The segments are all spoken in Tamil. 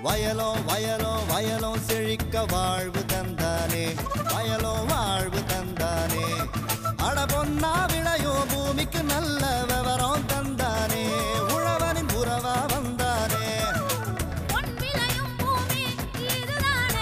வயலோ வயலோ வயலோ செழிக்க வாழ்வு தந்தானே வயலோ வாழ்வு தந்தானே அட பொன்னா விளையோ பூமிக்கு நல்ல விவரம் தந்தானே உழவனின் உறவா வந்தானே பொன் விளையும் பூமி இதுதானே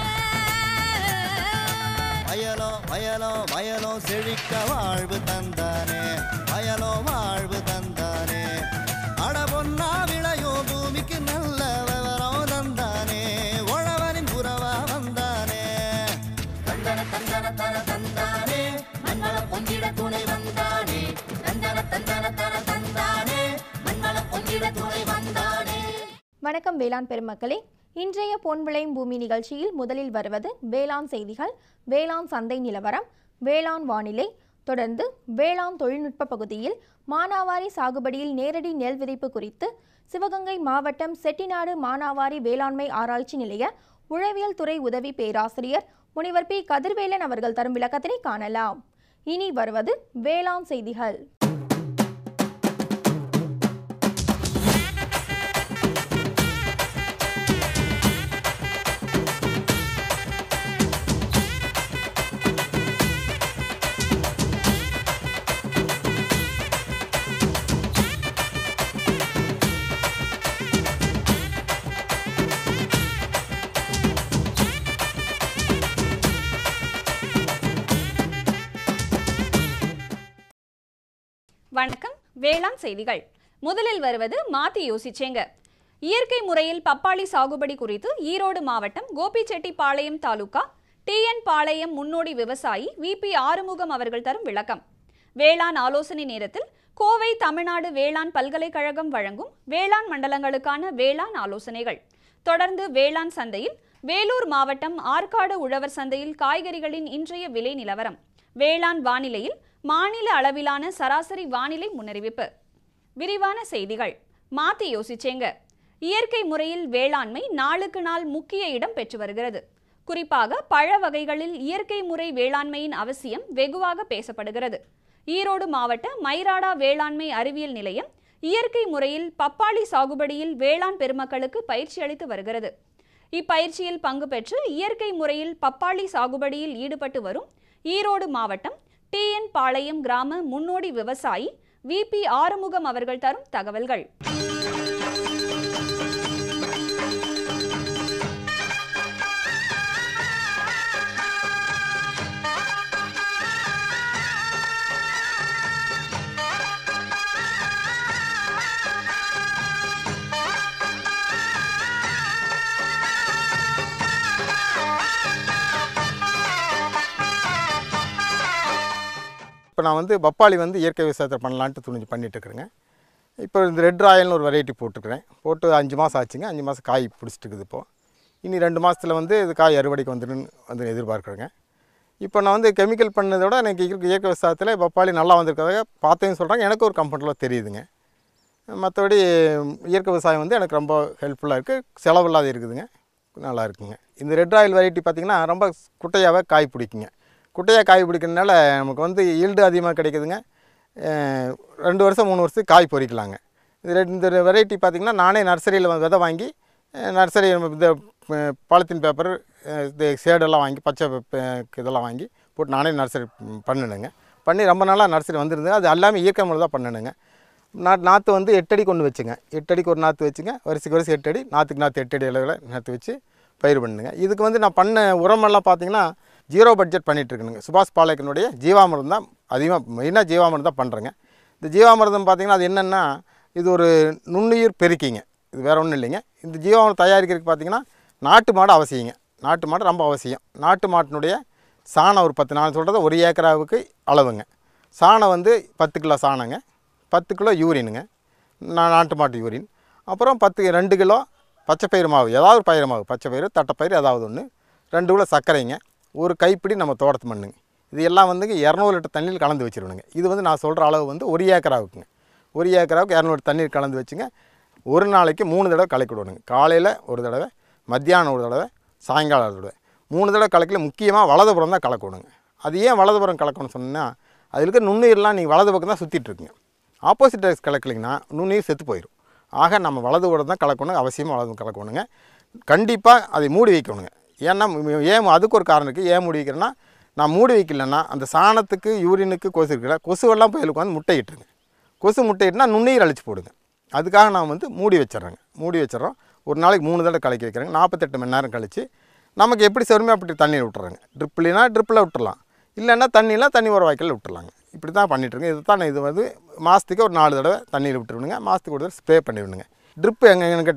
வயலோ வயலோ வயலோ செழிக்க வாழ்வு தந்தானே வயலோ வாழ்வு தந்தானே அட பொன்னா விளையோ பூமிக்கு நல்ல விவரம் தந்தானே உழவனின் உறவா வந்தானே தந்தன தந்தன தன தந்தானே மண்ணளம் பொங்கிட துணை வந்தானே தந்தன தந்தன தன தந்தானே மண்ணளம் பொங்கிட துணை வந்தானே வணக்கம் வேளாண் பெருமக்களே இன்றைய பொன் விளையும் பூமி நிகழ்ச்சியில் முதலில் வருவது வேளாண் செய்திகள் வேளாண் சந்தை நிலவரம் வேளாண் வானிலை தொடர்ந்து வேளாண் தொழில்நுட்ப பகுதியில் மானாவாரி சாகுபடியில் நேரடி நெல் விதைப்பு குறித்து சிவகங்கை மாவட்டம் செட்டிநாடு மானாவாரி வேளாண்மை ஆராய்ச்சி நிலைய உழவியல் துறை உதவி பேராசிரியர் முனிவர் பி கதிர்வேலன் அவர்கள் தரும் விளக்கத்தினை காணலாம் இனி வருவது வேளாண் செய்திகள் வணக்கம் வேளாண் செய்திகள் முதலில் வருவது மாத்தி யோசிச்சேங்க இயற்கை முறையில் பப்பாளி சாகுபடி குறித்து ஈரோடு மாவட்டம் கோபிச்செட்டிப்பாளையம் தாலுகா டிஎன் பாளையம் முன்னோடி விவசாயி விபி ஆறுமுகம் அவர்கள் தரும் விளக்கம் வேளாண் ஆலோசனை நேரத்தில் கோவை தமிழ்நாடு வேளாண் பல்கலைக்கழகம் வழங்கும் வேளாண் மண்டலங்களுக்கான வேளாண் ஆலோசனைகள் தொடர்ந்து வேளாண் சந்தையில் வேலூர் மாவட்டம் ஆற்காடு உழவர் சந்தையில் காய்கறிகளின் இன்றைய விலை நிலவரம் வேளாண் வானிலையில் மாநில அளவிலான சராசரி வானிலை முன்னறிவிப்பு விரிவான செய்திகள் மாத்தி யோசிச்சேங்க இயற்கை முறையில் வேளாண்மை நாளுக்கு நாள் முக்கிய இடம் பெற்று வருகிறது குறிப்பாக பழ வகைகளில் இயற்கை முறை வேளாண்மையின் அவசியம் வெகுவாக பேசப்படுகிறது ஈரோடு மாவட்ட மைராடா வேளாண்மை அறிவியல் நிலையம் இயற்கை முறையில் பப்பாளி சாகுபடியில் வேளாண் பெருமக்களுக்கு பயிற்சி அளித்து வருகிறது இப்பயிற்சியில் பங்கு பெற்று இயற்கை முறையில் பப்பாளி சாகுபடியில் ஈடுபட்டு வரும் ஈரோடு மாவட்டம் டிஎன் பாளையம் கிராம முன்னோடி விவசாயி விபி ஆறுமுகம் அவர்கள் தரும் தகவல்கள் இப்போ நான் வந்து பப்பாளி வந்து இயற்கை விவசாயத்தை பண்ணலான்ட்டு துணிஞ்சு பண்ணிட்டு இருக்கிறேங்க இப்போ இந்த ரெட் ராயல்னு ஒரு வெரைட்டி போட்டிருக்கிறேன் போட்டு அஞ்சு மாதம் ஆச்சுங்க அஞ்சு மாதம் காய் பிடிச்சிட்டு இருக்குது இப்போது இனி ரெண்டு மாதத்தில் வந்து இது காய் அறுவடைக்கு வந்துடுன்னு வந்து எதிர்பார்க்குறேங்க இப்போ நான் வந்து கெமிக்கல் பண்ணதை விட எனக்கு இயற்கை இயற்கை விவசாயத்தில் பப்பாளி நல்லா வந்திருக்கிறதாக பார்த்தேன்னு சொல்கிறாங்க எனக்கு ஒரு கம்ஃபர்டபுளாக தெரியுதுங்க மற்றபடி இயற்கை விவசாயம் வந்து எனக்கு ரொம்ப ஹெல்ப்ஃபுல்லாக இருக்குது செலவில்லாத இருக்குதுங்க நல்லா இருக்குங்க இந்த ரெட் ஆயில் வெரைட்டி பார்த்திங்கன்னா ரொம்ப குட்டையாகவே காய் பிடிக்குங்க குட்டையாக காய் பிடிக்கிறதுனால நமக்கு வந்து ஈல்டு அதிகமாக கிடைக்குதுங்க அஹ் ரெண்டு வருஷம் மூணு வருஷத்துக்கு காய் பொறிக்கலாங்க இது ரெண்டு இந்த வெரைட்டி பார்த்திங்கன்னா நானே நர்சரியில் விதை வாங்கி நர்சரி இந்த பாலித்தீன் பேப்பர் இந்த சேடெல்லாம் வாங்கி பச்சை பே- இதெல்லாம் வாங்கி போட்டு நானே நர்சரி பண்ணினேங்க பண்ணி ரொம்ப நாளாக நர்சரி வந்துருந்துங்க அது எல்லாமே இயற்கை முறை தான் பண்ணினேங்க நாட் நாற்று வந்து எட்டடி கொண்டு வச்சுங்க எட்டடிக்கு ஒரு நாற்று வச்சுங்க வருஷத்துக்கு வருஷம் எட்டடி நாற்றுக்கு நாற்று எட்டடி அளவில் நாற்று வச்சு பயிர் பண்ணுங்க இதுக்கு வந்து நான் பண்ண உரமெல்லாம் பார்த்தீங்கன்னா ஜீரோ பட்ஜெட் பண்ணிட்டு இருக்கேனுங்க சுபாஷ் பாலேக்கனுடைய ஜீவாமிர்தம் தான் அதிகமாக மெயினாக ஜீவாமிர்தம் தான் பண்ணுறேங்க இந்த ஜீவாமிர்தம் பார்த்தீங்கன்னா அது என்னென்னா இது ஒரு நுண்ணுயிர் பெருக்கிங்க இது வேறு ஒன்றும் இல்லைங்க இந்த ஜீவாமிர்தம் தயாரிக்கிறதுக்கு பார்த்தீங்கன்னா நாட்டு மாடு அவசியங்க நாட்டு மாடு ரொம்ப அவசியம் நாட்டு மாட்டினுடைய சாணம் ஒரு பத்து நான் சொல்கிறது ஒரு ஏக்கராவுக்கு அளவுங்க சாணம் வந்து பத்து கிலோ சாணங்க பத்து கிலோ யூரினுங்க நா- நாட்டு மாட்டு யூரின் அப்புறம் பத்து ரெண்டு கிலோ பச்சை பயிறு மாவு ஏதாவது ஒரு பயிறு மாவு பச்சை பயிறு தட்டைப்பயிறு ஏதாவது ஒன்று ரெண்டு கிலோ சர்க்கரைங்க ஒரு கைப்பிடி நம்ம தோட்டத்து மண்ணுங்க இது எல்லாம் வந்துங்க இரநூறு லிட்டர் தண்ணியில் கலந்து வச்சிருவணுங்க இது வந்து நான் சொல்கிற அளவு வந்து ஒரு ஏக்கராவுக்குங்க ஒரு ஏக்கராவுக்கு இரநூறு தண்ணீர் கலந்து வச்சுங்க ஒரு நாளைக்கு மூணு தடவை கலக்கி விடணுங்க காலையில் ஒரு தடவை மத்தியானம் ஒரு தடவை சாயங்காலம் ஒரு தடவை மூணு தடவை கலக்கல முக்கியமாக வலதுபுறம் தான் கலக்கணுங்க அது ஏன் வலதுபுறம் கலக்கணும்னு சொன்னால் அதில் இருக்க நுண்ணுயிரெலாம் நீங்கள் வலது பக்கம் தான் சுற்றிட்டு இருக்குங்க ஆப்போசிட் டைரக்ஸ் கலக்கலிங்கன்னா நுண்ணுயிர் செத்து போயிடும் ஆக நம்ம வலது கூட தான் கலக்கணும் அவசியமாக வலது கலக்கணுங்க கண்டிப்பாக அதை மூடி வைக்கணுங்க ஏன்னா ம- ஏன் அதுக்கு ஒரு காரணம் இருக்குது ஏன் மூடி வைக்கிறேன்னா நான் மூடி வைக்கலன்னா அந்த சாணத்துக்கு யூரினுக்கு கொசு இருக்குல்ல கொசுவெல்லாம் போய் உட்காந்து முட்டையிட்டுருங்க கொசு முட்டையிட்டுனா நுண்ணுயிர் அழிச்சு போடுங்க அதுக்காக நான் வந்து மூடி வச்சிட்றேங்க மூடி வச்சிடறோம் ஒரு நாளைக்கு மூணு தடவை கலக்கி வைக்கிறேங்க நாற்பத்தெட்டு மணி நேரம் கழிச்சு நமக்கு எப்படி செருமையோ அப்படி தண்ணியில் விட்டுறாங்க ட்ரிப்லினா ட்ரிப்பில் விட்டுறலாம் இல்லைன்னா தண்ணிலாம் தண்ணி ஒரு வாய்க்கால் விட்டுறலாங்க இப்படி தான் பண்ணிகிட்ருக்கேன் இது தான் இது வந்து மாதத்துக்கு ஒரு நாலு தடவை தண்ணியில் விட்டுருணுங்க மாதத்துக்கு ஒரு தடவை ஸ்ப்ரே பண்ணிவிடுங்க ட்ரிப்பு எங்கே எனக்கு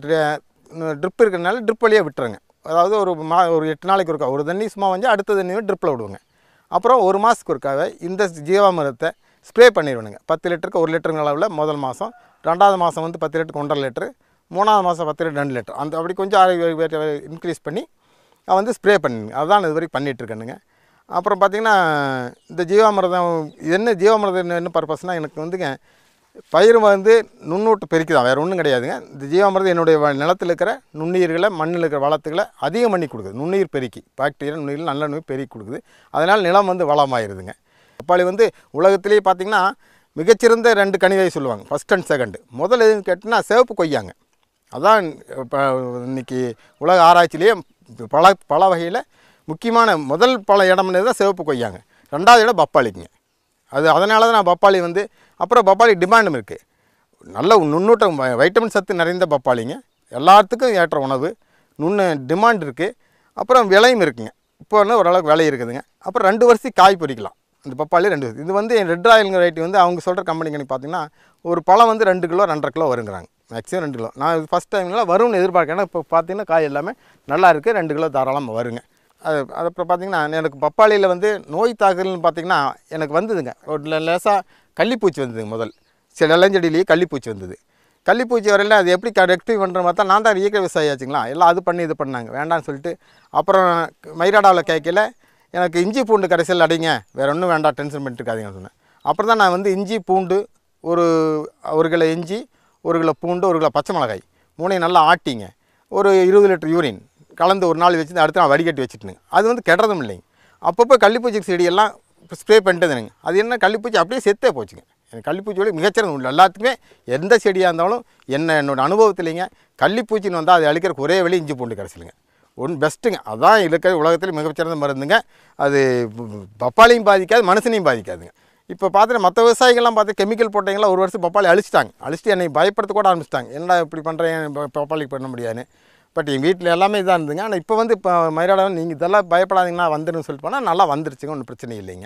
ட்ரிப் இருக்கிறனால ட்ரிப் வழியாக விட்டுருங்க அதாவது ஒரு மா ஒரு எட்டு நாளைக்கு ஒருக்கா ஒரு தண்ணி சும்மா வந்து அடுத்த தண்ணி ட்ரிப்பில் விடுவோங்க அப்புறம் ஒரு மாதத்துக்கு ஒருக்காவே இந்த ஜீவாமிரத்தை ஸ்ப்ரே பண்ணிடுவேனுங்க பத்து லிட்டருக்கு ஒரு லிட்டருங்க அளவில் முதல் மாதம் ரெண்டாவது மாதம் வந்து பத்து லிட்டருக்கு ஒன்றரை லிட்டரு மூணாவது மாதம் பத்து லிட்டர் ரெண்டு லிட்டர் அந்த அப்படி கொஞ்சம் இன்க்ரீஸ் பண்ணி நான் வந்து ஸ்ப்ரே பண்ணுங்க அதுதான் இது வரைக்கும் பண்ணிகிட்ருக்கேனுங்க அப்புறம் பார்த்திங்கன்னா இந்த ஜீவாமிரதம் இது என்ன ஜீவாமிரதம் என்ன- என்ன பர்பஸ்னால் எனக்கு வந்துங்க பயிர் வந்து நுண்ணூட்டு பெருக்கி தான் வேறு ஒன்றும் கிடையாதுங்க இந்த ஜீவாமிரதம் என்னுடைய வ- நிலத்துல இருக்கிற நுண்ணுயிர்களை மண்ணில் இருக்கிற வளத்துக்களை அதிகம் பண்ணி கொடுக்குது நுண்ணுயிர் பெருக்கி பாக்டீரியா நுண்ணுயிர் நல்ல நோய் பெருக்கி கொடுக்குது அதனால் நிலம் வந்து வளமாயிருதுங்க பப்பாளி வந்து உலகத்திலேயே பார்த்திங்கன்னா மிகச்சிறந்த ரெண்டு கனி வகை சொல்லுவாங்க ஃபஸ்ட் அண்ட் செகண்டு முதல் எதுன்னு கேட்டிங்கன்னா சிவப்பு கொய்யாங்க அதான் இப்போ இன்னைக்கு உலக ஆராய்ச்சியிலேயே பல பல வகையில் முக்கியமான முதல் பல இடம்னு தான் சிவப்பு கொய்யாங்க ரெண்டாவது இடம் பப்பாளிக்குங்க அது அதனால தான் நான் பப்பாளி வந்து அப்புறம் பப்பாளி டிமாண்டும் இருக்குது நல்ல நுண்ணூட்டம் வ- வைட்டமின் சத்து நிறைந்த பப்பாளிங்க எல்லாத்துக்கும் ஏற்ற உணவு நுண்ணு டிமாண்ட் இருக்குது அப்புறம் விலையும் இருக்குங்க இப்போ வந்து ஓரளவுக்கு விலை இருக்குதுங்க அப்புறம் ரெண்டு வருஷம் காய் பொரிக்கலாம் இந்த பப்பாளி ரெண்டு வருஷம் இது வந்து ரெட் ஆயிலுங்க ரேட்டு வந்து அவங்க சொல்கிற கம்பெனி கணக்கு பார்த்தீங்கன்னா ஒரு பழம் வந்து ரெண்டு கிலோ ரெண்டரை கிலோ வருங்கிறாங்க மேக்ஸிமம் ரெண்டு கிலோ நான் ஃபஸ்ட் டைம்லாம் வரும்னு எதிர்பார்க்கேன் ஏன்னா இப்போ பார்த்தீங்கன்னா காய் எல்லாமே நல்லா இருக்குது ரெண்டு கிலோ தாராளமாக வருங்க அது அது அப்புறம் பார்த்தீங்கன்னா எனக்கு பப்பாளியில் வந்து நோய் தாக்குதல்னு பார்த்தீங்கன்னா எனக்கு வந்ததுங்க ஒரு லே- லேசாக கள்ளிப்பூச்சி வந்ததுங்க முதல் சில இளஞ்செடியிலேயே கள்ளிப்பூச்சி வந்தது கள்ளிப்பூச்சி வரையில அது எப்படி ரெக்டிவ் பண்ணுற மாதிரி தான் நான் தான் இயற்கை விவசாயி ஆச்சுங்களா எல்லாம் அது பண்ணி இது பண்ணாங்க வேண்டாம்னு சொல்லிட்டு அப்புறம் மயிராடாவில் கேட்கல எனக்கு இஞ்சி பூண்டு கரைசல் அடைங்க வேறு ஒன்றும் வேண்டாம் டென்ஷன் பண்ணிட்டு இருக்காதீங்கன்னு சொன்னேன் அப்புறம் தான் நான் வந்து இஞ்சி பூண்டு ஒரு ஒரு கிலோ இஞ்சி ஒரு கிலோ பூண்டு ஒரு கிலோ பச்சை மிளகாய் மூணையும் நல்லா ஆட்டிங்க ஒரு இருபது லிட்டர் யூரின் கலந்து ஒரு நாள் வச்சு அடுத்த நாள் வடிகட்டி வச்சுட்டுங்க அது வந்து கெடுறதும் இல்லைங்க அப்பப்போ கள்ளிப்பூச்சி செடியெல்லாம் ஸ்ப்ரே பண்ணிட்டுதுங்க அது என்ன கள்ளிப்பூச்சி அப்படியே செத்தே போச்சுங்க எனக்கு கள்ளிப்பூச்சியோட மிகச்சிறந்த உண்டு எல்லாத்துக்குமே எந்த செடியாக இருந்தாலும் என்ன என்னோட அனுபவத்துலேங்க கள்ளிப்பூச்சின்னு வந்தால் அது அழிக்கிறக்கு ஒரே வழி இஞ்சி பூண்டு கரைசலுங்க ஒன் பெஸ்ட்டுங்க அதான் இருக்கிற உலகத்தில் மிகச்சிறந்த மருந்துங்க அது பப்பாளியும் பாதிக்காது மனுஷனையும் பாதிக்காதுங்க இப்போ பார்த்துட்டு மற்ற விவசாயிகள்லாம் பார்த்து கெமிக்கல் போட்டவங்களாம் ஒரு வருஷம் பப்பாளி அழிச்சிட்டாங்க அழிச்சிட்டு என்னை பயப்படுத்த கூட ஆரம்பிச்சிட்டாங்க என்னடா இப்படி பண்ணுறேன் பப்பாளிக்கு பண்ண முடியாதுன்னு பட் எங்கள் வீட்டில் எல்லாமே இதாக இருந்துங்க ஆனால் இப்போ வந்து இப்போ மயிலாடம் நீங்கள் இதெல்லாம் பயப்படாதீங்கன்னா வந்துருன்னு சொல்லிட்டு போனால் நல்லா வந்துருச்சுங்க ஒன்றும் பிரச்சனை இல்லைங்க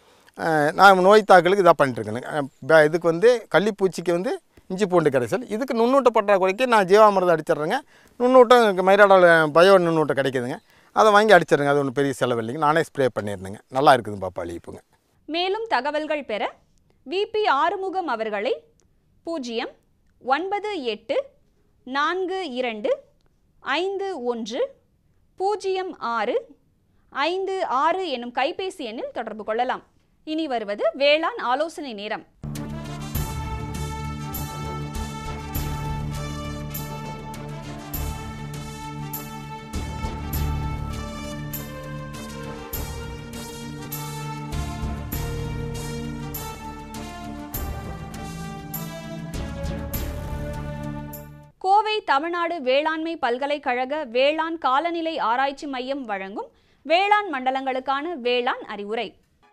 அஹ் நான் நோய் தாக்கலுக்கு இதாக பண்ணிட்டுருக்கேங்க இதுக்கு வந்து கள்ளிப்பூச்சிக்கு வந்து இஞ்சி பூண்டு கரைசல் இதுக்கு நுண்ணூட்ட பற்றாக்குறைக்கு நான் ஜீவாமிரதம் அடிச்சிடுறேங்க நுண்ணூட்டம் எனக்கு மயிலாடாவில் பயோ நுண்ணூட்டம் கிடைக்குதுங்க அதை வாங்கி அடிச்சிடுங்க அது ஒன்றும் பெரிய செலவு இல்லைங்க நானே ஸ்ப்ரே பண்ணியிருந்தேங்க நல்லா இருக்குது பாப்பாளி இப்போங்க மேலும் தகவல்கள் பெற விபி ஆறுமுகம் அவர்களை பூஜ்ஜியம் ஒன்பது எட்டு நான்கு இரண்டு ஐந்து ஒன்று பூஜ்ஜியம் ஆறு ஐந்து ஆறு எனும் கைபேசி எண்ணில் தொடர்பு கொள்ளலாம் இனி வருவது வேளாண் ஆலோசனை நேரம் கோவை தமிழ்நாடு வேளாண்மை பல்கலைக்கழக வேளாண் காலநிலை ஆராய்ச்சி மையம் வழங்கும் வேளாண் மண்டலங்களுக்கான வேளாண் அறிவுரை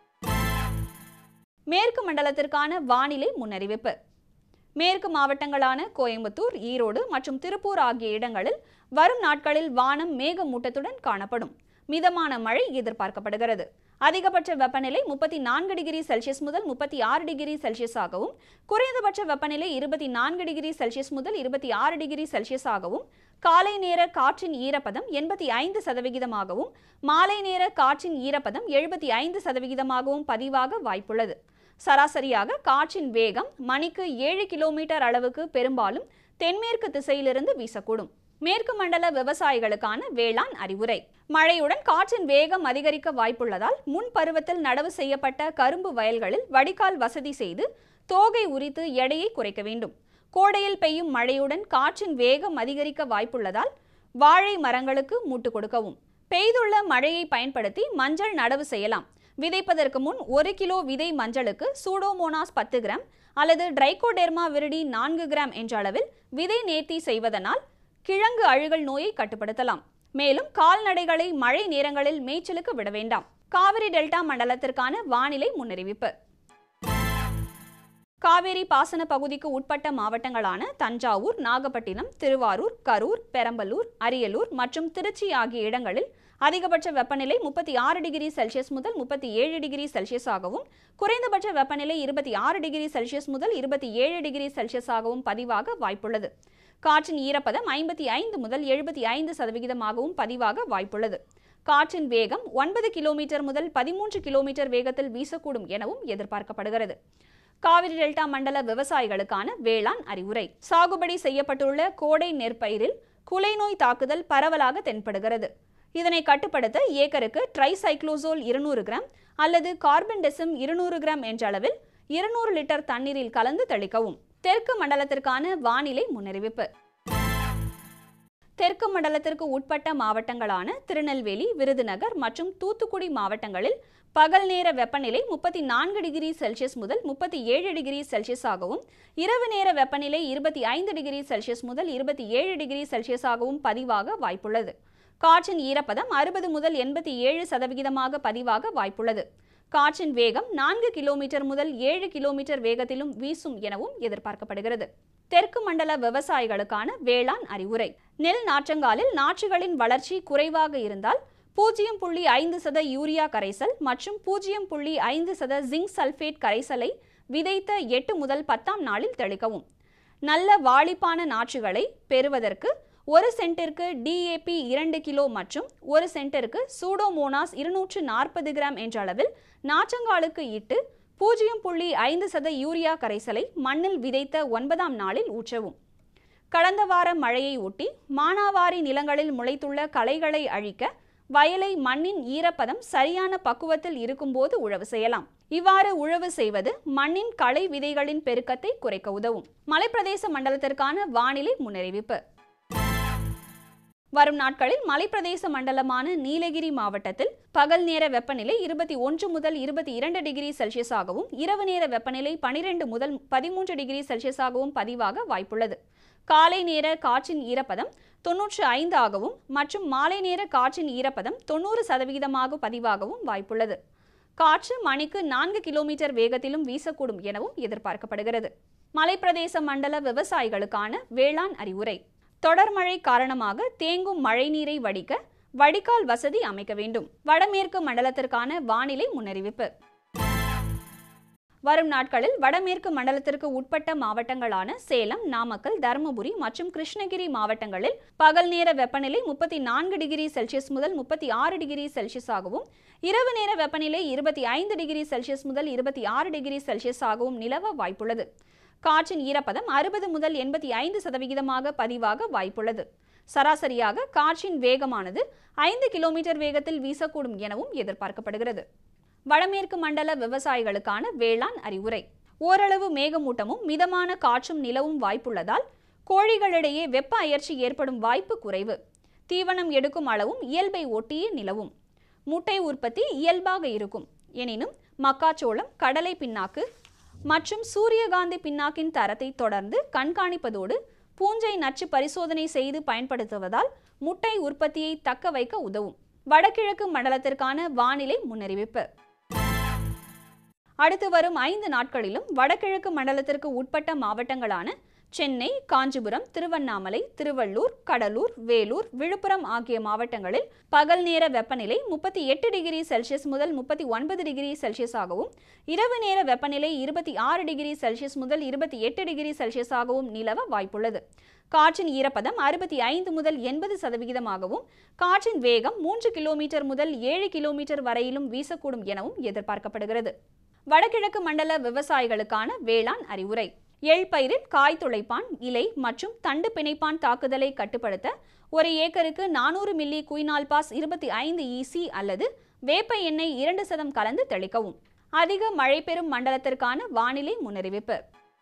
மேற்கு மண்டலத்திற்கான வானிலை முன்னறிவிப்பு மேற்கு மாவட்டங்களான கோயம்புத்தூர் ஈரோடு மற்றும் திருப்பூர் ஆகிய இடங்களில் வரும் நாட்களில் வானம் மேகமூட்டத்துடன் காணப்படும் மிதமான மழை எதிர்பார்க்கப்படுகிறது அதிகபட்ச வெப்பநிலை முப்பத்தி நான்கு டிகிரி செல்சியஸ் முதல் முப்பத்தி ஆறு டிகிரி செல்சியஸாகவும் குறைந்தபட்ச வெப்பநிலை இருபத்தி நான்கு டிகிரி செல்சியஸ் முதல் இருபத்தி ஆறு டிகிரி செல்சியஸாகவும் காலை நேர காற்றின் ஈரப்பதம் எண்பத்தி ஐந்து சதவிகிதமாகவும் மாலை நேர காற்றின் ஈரப்பதம் எழுபத்தி ஐந்து சதவிகிதமாகவும் பதிவாக வாய்ப்புள்ளது சராசரியாக காற்றின் வேகம் மணிக்கு ஏழு கிலோமீட்டர் அளவுக்கு பெரும்பாலும் தென்மேற்கு திசையிலிருந்து வீசக்கூடும் மேற்கு மண்டல விவசாயிகளுக்கான வேளாண் அறிவுரை மழையுடன் காற்றின் வேகம் அதிகரிக்க வாய்ப்புள்ளதால் முன் பருவத்தில் நடவு செய்யப்பட்ட கரும்பு வயல்களில் வடிகால் வசதி செய்து தோகை உரித்து எடையை குறைக்க வேண்டும் கோடையில் பெய்யும் மழையுடன் காற்றின் வேகம் அதிகரிக்க வாய்ப்புள்ளதால் வாழை மரங்களுக்கு மூட்டு கொடுக்கவும் பெய்துள்ள மழையை பயன்படுத்தி மஞ்சள் நடவு செய்யலாம் விதைப்பதற்கு முன் ஒரு கிலோ விதை மஞ்சளுக்கு சூடோமோனாஸ் பத்து கிராம் அல்லது ட்ரைகோடெர்மா விரிடி நான்கு கிராம் என்ற அளவில் விதை நேர்த்தி செய்வதனால் கிழங்கு அழுகல் நோயை கட்டுப்படுத்தலாம் மேலும் கால்நடைகளை மழை நேரங்களில் மேய்ச்சலுக்கு விட வேண்டாம் காவிரி டெல்டா மண்டலத்திற்கான வானிலை முன்னறிவிப்பு காவேரி பாசன பகுதிக்கு உட்பட்ட மாவட்டங்களான தஞ்சாவூர் நாகப்பட்டினம் திருவாரூர் கரூர் பெரம்பலூர் அரியலூர் மற்றும் திருச்சி ஆகிய இடங்களில் அதிகபட்ச வெப்பநிலை முப்பத்தி ஆறு டிகிரி செல்சியஸ் முதல் முப்பத்தி ஏழு டிகிரி செல்சியஸாகவும் குறைந்தபட்ச வெப்பநிலை இருபத்தி ஆறு டிகிரி செல்சியஸ் முதல் இருபத்தி ஏழு டிகிரி செல்சியஸாகவும் பதிவாக வாய்ப்புள்ளது காற்றின் ஈரப்பதம் ஐம்பத்தி ஐந்து முதல் எழுபத்தி ஐந்து சதவிகிதமாகவும் பதிவாக வாய்ப்புள்ளது காற்றின் வேகம் ஒன்பது கிலோமீட்டர் முதல் பதிமூன்று கிலோமீட்டர் வேகத்தில் வீசக்கூடும் எனவும் எதிர்பார்க்கப்படுகிறது காவிரி டெல்டா மண்டல விவசாயிகளுக்கான வேளாண் அறிவுரை சாகுபடி செய்யப்பட்டுள்ள கோடை நெற்பயிரில் குலை நோய் தாக்குதல் பரவலாக தென்படுகிறது இதனை கட்டுப்படுத்த ஏக்கருக்கு ட்ரைசைக்ளோசோல் இருநூறு கிராம் அல்லது கார்பன் டெசிம் இருநூறு கிராம் என்ற அளவில் இருநூறு லிட்டர் தண்ணீரில் கலந்து தெளிக்கவும் தெற்கு மண்டலத்திற்கான வானிலை முன்னறிவிப்பு தெற்கு மண்டலத்திற்கு உட்பட்ட மாவட்டங்களான திருநெல்வேலி விருதுநகர் மற்றும் தூத்துக்குடி மாவட்டங்களில் பகல் நேர வெப்பநிலை முப்பத்தி நான்கு டிகிரி செல்சியஸ் முதல் முப்பத்தி ஏழு டிகிரி செல்சியஸ் ஆகவும் இரவு நேர வெப்பநிலை இருபத்தி ஐந்து டிகிரி செல்சியஸ் முதல் இருபத்தி ஏழு டிகிரி செல்சியஸ் ஆகவும் பதிவாக வாய்ப்புள்ளது காற்றின் ஈரப்பதம் அறுபது முதல் எண்பத்தி ஏழு சதவிகிதமாக பதிவாக வாய்ப்புள்ளது காற்றின் வேகம் நான்கு கிலோமீட்டர் முதல் ஏழு கிலோமீட்டர் வேகத்திலும் வீசும் எனவும் எதிர்பார்க்கப்படுகிறது தெற்கு மண்டல விவசாயிகளுக்கான வேளாண் அறிவுரை நெல் நாற்றங்காலில் நாற்றுகளின் வளர்ச்சி குறைவாக இருந்தால் பூஜ்ஜியம் புள்ளி ஐந்து சத யூரியா கரைசல் மற்றும் பூஜ்ஜியம் புள்ளி ஐந்து சத ஜிங்க் சல்பேட் கரைசலை விதைத்த எட்டு முதல் பத்தாம் நாளில் தெளிக்கவும் நல்ல வாளிப்பான நாற்றுகளை பெறுவதற்கு ஒரு சென்டிற்கு டிஏபி இரண்டு கிலோ மற்றும் ஒரு சென்டிற்கு சூடோமோனாஸ் இருநூற்று நாற்பது கிராம் என்ற அளவில் நாற்றங்காலுக்கு இட்டு பூஜ்ஜியம் புள்ளி ஐந்து சத யூரியா கரைசலை மண்ணில் விதைத்த ஒன்பதாம் நாளில் ஊற்றவும் கடந்த வார மழையை ஒட்டி மானாவாரி நிலங்களில் முளைத்துள்ள களைகளை அழிக்க வயலை மண்ணின் ஈரப்பதம் சரியான பக்குவத்தில் இருக்கும்போது உழவு செய்யலாம் இவ்வாறு உழவு செய்வது மண்ணின் களை விதைகளின் பெருக்கத்தை குறைக்க உதவும் மலைப்பிரதேச மண்டலத்திற்கான வானிலை முன்னறிவிப்பு வரும் நாட்களில் மலைப்பிரதேச மண்டலமான நீலகிரி மாவட்டத்தில் பகல் நேர வெப்பநிலை இருபத்தி ஒன்று முதல் இருபத்தி இரண்டு டிகிரி செல்சியஸாகவும் இரவு நேர வெப்பநிலை பனிரெண்டு முதல் பதிமூன்று டிகிரி செல்சியஸாகவும் பதிவாக வாய்ப்புள்ளது காலை நேர காற்றின் ஈரப்பதம் தொன்னூற்று ஐந்து ஆகவும் மற்றும் மாலை நேர காற்றின் ஈரப்பதம் தொண்ணூறு சதவிகிதமாக பதிவாகவும் வாய்ப்புள்ளது காற்று மணிக்கு நான்கு கிலோமீட்டர் வேகத்திலும் வீசக்கூடும் எனவும் எதிர்பார்க்கப்படுகிறது மலைப்பிரதேச மண்டல விவசாயிகளுக்கான வேளாண் அறிவுரை தொடர் மழை காரணமாக தேங்கும் மழைநீரை வடிக்க வடிகால் வசதி அமைக்க வேண்டும் வடமேற்கு மண்டலத்திற்கான வானிலை முன்னறிவிப்பு வரும் நாட்களில் வடமேற்கு மண்டலத்திற்கு உட்பட்ட மாவட்டங்களான சேலம் நாமக்கல் தருமபுரி மற்றும் கிருஷ்ணகிரி மாவட்டங்களில் பகல் நேர வெப்பநிலை முப்பத்தி நான்கு டிகிரி செல்சியஸ் முதல் முப்பத்தி ஆறு டிகிரி செல்சியஸ் ஆகவும் இரவு நேர வெப்பநிலை இருபத்தி ஐந்து டிகிரி செல்சியஸ் முதல் இருபத்தி ஆறு டிகிரி செல்சியஸ் ஆகவும் நிலவ வாய்ப்புள்ளது காற்றின் ஈரப்பதம் அறுபது முதல் எண்பத்தி ஐந்து சதவிகிதமாக பதிவாக வாய்ப்புள்ளது சராசரியாக காற்றின் வேகமானது ஐந்து கிலோமீட்டர் வேகத்தில் வீசக்கூடும் எனவும் எதிர்பார்க்கப்படுகிறது வடமேற்கு மண்டல விவசாயிகளுக்கான வேளாண் அறிவுரை ஓரளவு மேகமூட்டமும் மிதமான காற்றும் நிலவும் வாய்ப்புள்ளதால் கோழிகளிடையே வெப்ப அயற்சி ஏற்படும் வாய்ப்பு குறைவு தீவனம் எடுக்கும் அளவும் இயல்பை ஒட்டியே நிலவும் முட்டை உற்பத்தி இயல்பாக இருக்கும் எனினும் மக்காச்சோளம் கடலை பின்னாக்கு மற்றும் சூரியகாந்தி பின்னாக்கின் தரத்தை தொடர்ந்து கண்காணிப்பதோடு பூஞ்சை நச்சு பரிசோதனை செய்து பயன்படுத்துவதால் முட்டை உற்பத்தியை தக்க வைக்க உதவும் வடகிழக்கு மண்டலத்திற்கான வானிலை முன்னறிவிப்பு அடுத்து வரும் ஐந்து நாட்களிலும் வடகிழக்கு மண்டலத்திற்கு உட்பட்ட மாவட்டங்களான சென்னை காஞ்சிபுரம் திருவண்ணாமலை திருவள்ளூர் கடலூர் வேலூர் விழுப்புரம் ஆகிய மாவட்டங்களில் பகல் நேர வெப்பநிலை முப்பத்தி எட்டு டிகிரி செல்சியஸ் முதல் முப்பத்தி ஒன்பது டிகிரி செல்சியஸ் ஆகவும் இரவு நேர வெப்பநிலை இருபத்தி ஆறு டிகிரி செல்சியஸ் முதல் இருபத்தி எட்டு டிகிரி செல்சியஸ் ஆகவும் நிலவ வாய்ப்புள்ளது காற்றின் ஈரப்பதம் அறுபத்தி ஐந்து முதல் எண்பது சதவிகிதமாகவும் காற்றின் வேகம் மூன்று கிலோமீட்டர் முதல் ஏழு கிலோமீட்டர் வரையிலும் வீசக்கூடும் எனவும் எதிர்பார்க்கப்படுகிறது வடகிழக்கு மண்டல விவசாயிகளுக்கான வேளாண் அறிவுரை எள் பயிரில் காய் துளைப்பான் இலை மற்றும் தண்டு பிணைப்பான் தாக்குதலை கட்டுப்படுத்த ஒரு ஏக்கருக்கு நானூறு மில்லி குயினால்பாஸ் இருபத்தி ஐந்து இசி அல்லது வேப்ப எண்ணெய் இரண்டு சதம் கலந்து தெளிக்கவும் அதிக மழை பெறும் மண்டலத்திற்கான வானிலை முன்னறிவிப்பு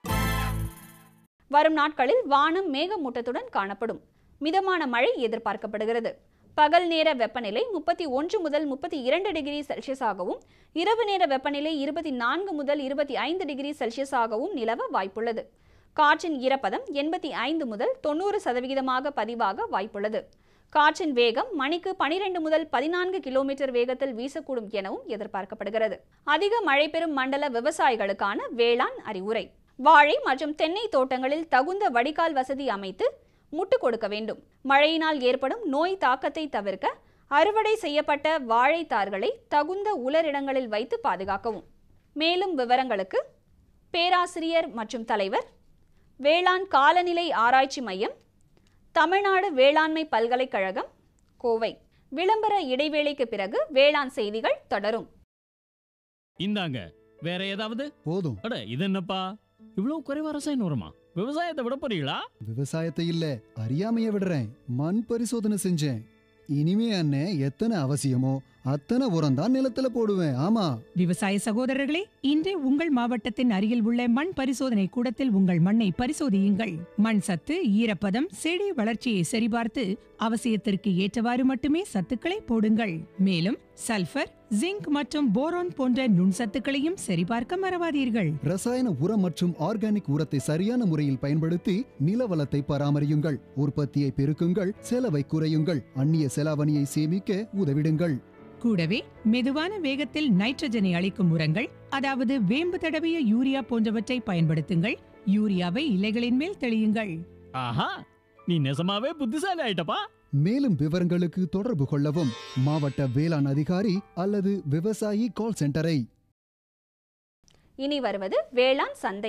வரும் நாட்களில் வானம் மேகமூட்டத்துடன் காணப்படும் மிதமான மழை எதிர்பார்க்கப்படுகிறது பகல் நேர வெப்பநிலை முப்பத்தி ஒன்று முதல் முப்பத்தி இரண்டு டிகிரி செல்சியஸ் ஆகவும் இரவு நேர வெப்பநிலை இருபத்தி நான்கு முதல் இருபத்தி ஐந்து டிகிரி செல்சியஸ் ஆகவும் நிலவ வாய்ப்புள்ளது காற்றின் ஈரப்பதம் எண்பத்தி ஐந்து முதல் தொண்ணூறு சதவிகிதமாக பதிவாக வாய்ப்புள்ளது காற்றின் வேகம் மணிக்கு பனிரெண்டு முதல் பதினான்கு கிலோமீட்டர் வேகத்தில் வீசக்கூடும் எனவும் எதிர்பார்க்கப்படுகிறது அதிக மழை பெறும் மண்டல விவசாயிகளுக்கான வேளாண் அறிவுரை வாழை மற்றும் தென்னை தோட்டங்களில் தகுந்த வடிகால் வசதி அமைத்து முட்டு கொடுக்க வேண்டும் மழையினால் ஏற்படும் நோய் தாக்கத்தை தவிர்க்க அறுவடை செய்யப்பட்ட வாழைத்தார்களை தகுந்த உலரிடங்களில் வைத்து பாதுகாக்கவும் மேலும் விவரங்களுக்கு பேராசிரியர் மற்றும் தலைவர் வேளாண் காலநிலை ஆராய்ச்சி மையம் தமிழ்நாடு வேளாண்மை பல்கலைக்கழகம் கோவை விளம்பர இடைவேளைக்கு பிறகு வேளாண் செய்திகள் தொடரும் இந்தாங்க வேற ஏதாவது போதும் அட இது என்னப்பா இவ்வளவு குறைவா ரசாயன உரமா விவசாயத்தை விட போறீங்களா விவசாயத்தை இல்ல அறியாமைய விடுறேன் மண் பரிசோதனை செஞ்சேன் இனிமே அண்ணே எத்தனை அவசியமோ அத்தனை உரம் தான் நிலத்துல போடுவேன் ஆமா விவசாய சகோதரர்களே இன்றே உங்கள் மாவட்டத்தின் அருகில் உள்ள மண் பரிசோதனை கூடத்தில் உங்கள் மண்ணை பரிசோதியுங்கள் மண் சத்து ஈரப்பதம் செடி வளர்ச்சியை சரிபார்த்து அவசியத்திற்கு ஏற்றவாறு மட்டுமே சத்துக்களை போடுங்கள் மேலும் சல்பர் ஜிங்க் மற்றும் போரான் போன்ற நுண்சத்துக்களையும் சரிபார்க்க மறவாதீர்கள் ரசாயன உரம் மற்றும் ஆர்கானிக் உரத்தை சரியான முறையில் பயன்படுத்தி நில வளத்தை பராமரியுங்கள் உற்பத்தியை பெருக்குங்கள் செலவை குறையுங்கள் அந்நிய செலாவணியை சேமிக்க உதவிடுங்கள் கூடவே மெதுவான வேகத்தில் நைட்ரஜனை அளிக்கும் உரங்கள் அதாவது வேம்பு தடவிய யூரியா போன்றவற்றை பயன்படுத்துங்கள் யூரியாவை இலைகளின் மேல் தெளியுங்கள் ஆஹா நீ நெசமாவே புத்திசாலி ஆயிட்டப்பா மேலும் விவரங்களுக்கு தொடர்பு கொள்ளவும் மாவட்ட வேளாண் அதிகாரி அல்லது விவசாயி கால் சென்டரை இனி வருவது வேளாண் சந்தை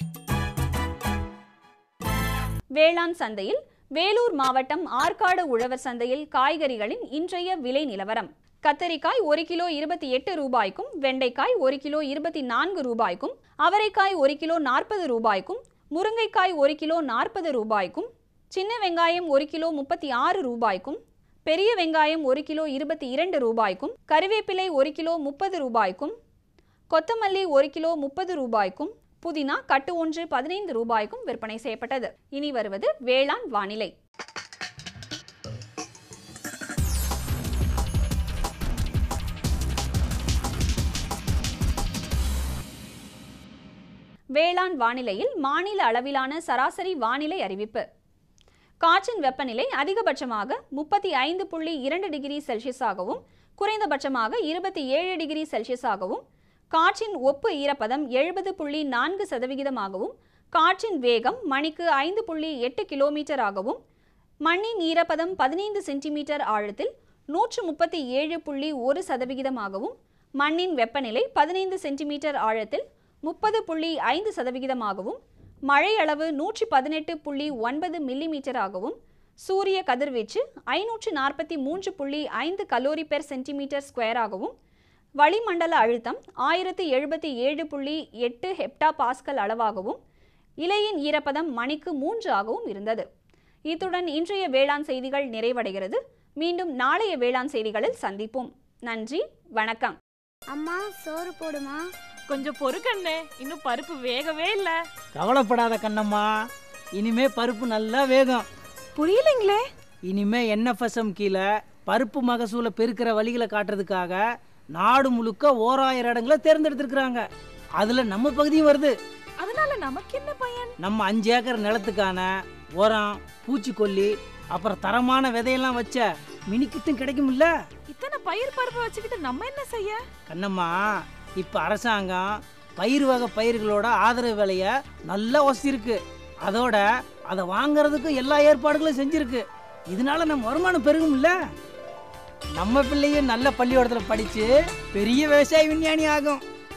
வேளாண் சந்தையில் வேலூர் மாவட்டம் ஆற்காடு உழவர் சந்தையில் காய்கறிகளின் இன்றைய விலை நிலவரம் கத்தரிக்காய் ஒரு கிலோ இருபத்தி எட்டு ரூபாய்க்கும் வெண்டைக்காய் ஒரு கிலோ இருபத்தி நான்கு ரூபாய்க்கும் அவரைக்காய் ஒரு கிலோ நாற்பது ரூபாய்க்கும் முருங்கைக்காய் ஒரு கிலோ நாற்பது ரூபாய்க்கும் சின்ன வெங்காயம் ஒரு கிலோ முப்பத்தி ஆறு ரூபாய்க்கும் பெரிய வெங்காயம் ஒரு கிலோ இருபத்தி இரண்டு ரூபாய்க்கும் கறிவேப்பிலை ஒரு கிலோ முப்பது ரூபாய்க்கும் கொத்தமல்லி ஒரு கிலோ முப்பது ரூபாய்க்கும் புதினா கட்டு ஒன்று பதினைந்து ரூபாய்க்கும் விற்பனை செய்யப்பட்டது இனி வருவது வேளாண் வானிலை வேளாண் வானிலையில் மாநில அளவிலான சராசரி வானிலை அறிவிப்பு காற்றின் வெப்பநிலை அதிகபட்சமாக முப்பத்தி ஐந்து புள்ளி இரண்டு டிகிரி செல்சியஸாகவும் குறைந்தபட்சமாக இருபத்தி ஏழு டிகிரி செல்சியஸாகவும் காற்றின் ஒப்பு ஈரப்பதம் எழுபது புள்ளி நான்கு சதவிகிதமாகவும் காற்றின் வேகம் மணிக்கு ஐந்து புள்ளி எட்டு கிலோமீட்டர் ஆகவும் மண்ணின் ஈரப்பதம் பதினைந்து சென்டிமீட்டர் ஆழத்தில் நூற்று முப்பத்தி ஏழு புள்ளி ஒரு சதவிகிதமாகவும் மண்ணின் வெப்பநிலை பதினைந்து சென்டிமீட்டர் ஆழத்தில் முப்பது புள்ளி ஐந்து சதவிகிதமாகவும் மழை அளவு நூற்றி பதினெட்டு புள்ளி ஒன்பது மில்லிமீட்டராகவும் சூரிய கதிர்வீச்சு ஐநூற்று நாற்பத்தி மூன்று புள்ளி ஐந்து கலோரி பெர் சென்டிமீட்டர் ஸ்கொயராகவும் வளிமண்டல அழுத்தம் ஆயிரத்தி எழுபத்தி ஏழு புள்ளி எட்டு ஹெப்டா பாஸ்கல் அளவாகவும் இலையின் ஈரப்பதம் மணிக்கு மூன்று ஆகவும் இருந்தது இத்துடன் இன்றைய வேளாண் செய்திகள் நிறைவடைகிறது மீண்டும் நாளைய வேளாண் செய்திகளில் சந்திப்போம் நன்றி வணக்கம் அம்மா சோறு போடுமா கொஞ்சம் பொறுக்கண்ணே இன்னும் பருப்பு வேகவே இல்ல கவலைப்படாத கண்ணம்மா இனிமே பருப்பு நல்லா வேகும் புரியலைங்களே இனிமே என்எஃப்எஸ்எம் கீழே பருப்பு மகசூலை பெருக்கிற வழிகளை காட்டுறதுக்காக நாடு முழுக்க ஓராயிரம் இடங்களை தேர்ந்தெடுத்திருக்கிறாங்க அதுல நம்ம பகுதியும் வருது அதனால நமக்கு என்ன பயன் நம்ம அஞ்சு ஏக்கர் நிலத்துக்கான உரம் பூச்சிக்கொல்லி அப்புறம் தரமான விதையெல்லாம் வச்ச மினிக்கிட்டும் கிடைக்கும்ல இத்தனை பயிர் பருப்பு வச்சுக்கிட்டு நம்ம என்ன செய்ய கண்ணம்மா இப்ப அரசாங்கம் பயிர் வகை பயிர்களோட ஆதரவு விலைய நல்லா வசதிருக்கு அதோட அதை வாங்குறதுக்கு எல்லா ஏற்பாடுகளும் செஞ்சிருக்கு இதனால நம்ம வருமானம் பெருகும்ல நம்ம பிள்ளையும் நல்ல பள்ளிக்கூடத்துல படிச்சு பெரிய விவசாய விஞ்ஞானி ஆகும்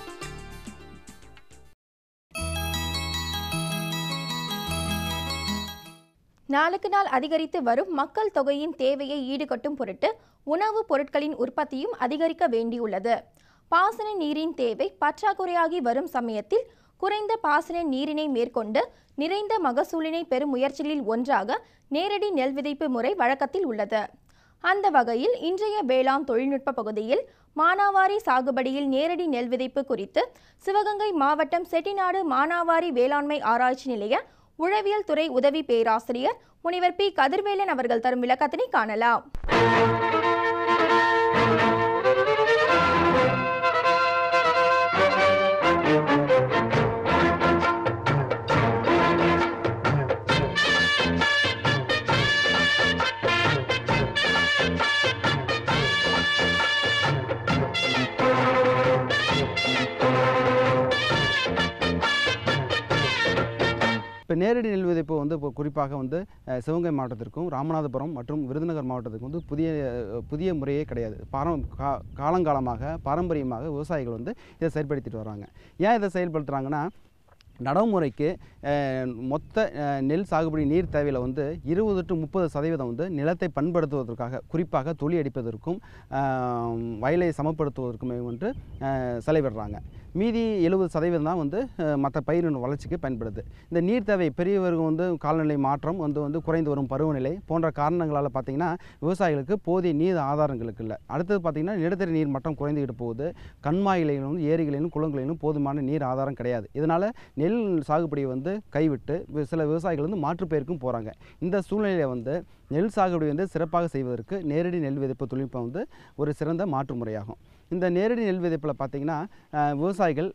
நாளுக்கு நாள் அதிகரித்து வரும் மக்கள் தொகையின் தேவையை ஈடுகட்டும் பொருட்டு உணவுப் பொருட்களின் உற்பத்தியும் அதிகரிக்க வேண்டியுள்ளது பாசன நீரின் தேவை பற்றாக்குறையாகி வரும் சமயத்தில் குறைந்த பாசன நீரினை மேற்கொண்டு நிறைந்த மகசூலினை பெறும் முயற்சிகளில் ஒன்றாக நேரடி நெல் விதைப்பு முறை வழக்கத்தில் உள்ளது அந்த வகையில் இன்றைய வேளாண் தொழில்நுட்ப பகுதியில் மானாவாரி சாகுபடியில் நேரடி நெல் விதைப்பு குறித்து சிவகங்கை மாவட்டம் செட்டிநாடு மானாவாரி வேளாண்மை ஆராய்ச்சி நிலைய உழவியல் துறை உதவி பேராசிரியர் முனிவர் பி கதிர்வேலன் அவர்கள் தரும் விளக்கத்தினை காணலாம் நேரடி நெல் விதைப்பு வந்து இப்போ குறிப்பாக வந்து அஹ், சிவகங்கை மாவட்டத்திற்கும் ராமநாதபுரம் மற்றும் விருதுநகர் மாவட்டத்திற்கும் வந்து புதிய அஹ், புதிய முறையே கிடையாது பாரம் கா காலங்காலமாக பாரம்பரியமாக விவசாயிகள் வந்து இதை செயல்படுத்திட்டு வராங்க ஏன் இதை செயல்படுத்துகிறாங்கன்னா நடைமுறைக்கு அஹ், மொத்த அஹ், நெல் சாகுபடி நீர் தேவையில் வந்து இருபது டு முப்பது சதவீதம் வந்து நிலத்தை பண்படுத்துவதற்காக குறிப்பாக தொழி அடிப்பதற்கும் அஹ், வயலை சமப்படுத்துவதற்குமே வந்து அஹ், செலவிடுறாங்க மீதி எழுபது சதவீதம் தான் வந்து மற்ற பயிரின் வளர்ச்சிக்கு பயன்படுது இந்த நீர் தேவை பெரியவர்கள் வந்து காலநிலை மாற்றம் வந்து வந்து குறைந்து வரும் பருவநிலை போன்ற காரணங்களால் பார்த்திங்கன்னா விவசாயிகளுக்கு போதிய நீர் ஆதாரங்களுக்கு இல்லை அடுத்தது பார்த்திங்கன்னா நிலத்தடி நீர் மட்டம் குறைந்துக்கிட்டு போகுது கண்மாயிலையும் ஏரிகளிலும் குளங்களிலும் போதுமான நீர் ஆதாரம் கிடையாது இதனால் நெல் சாகுபடியை வந்து கைவிட்டு வி- சில விவசாயிகள் வந்து மாற்றுப்பெயருக்கும் போகிறாங்க இந்த சூழ்நிலையில் வந்து நெல் சாகுபடி வந்து சிறப்பாக செய்வதற்கு நேரடி நெல் விதைப்பு தொழில்நுட்பம் வந்து ஒரு சிறந்த மாற்று முறையாகும் இந்த நேரடி நெல் விதைப்பில் பார்த்திங்கன்னா அஹ், விவசாயிகள்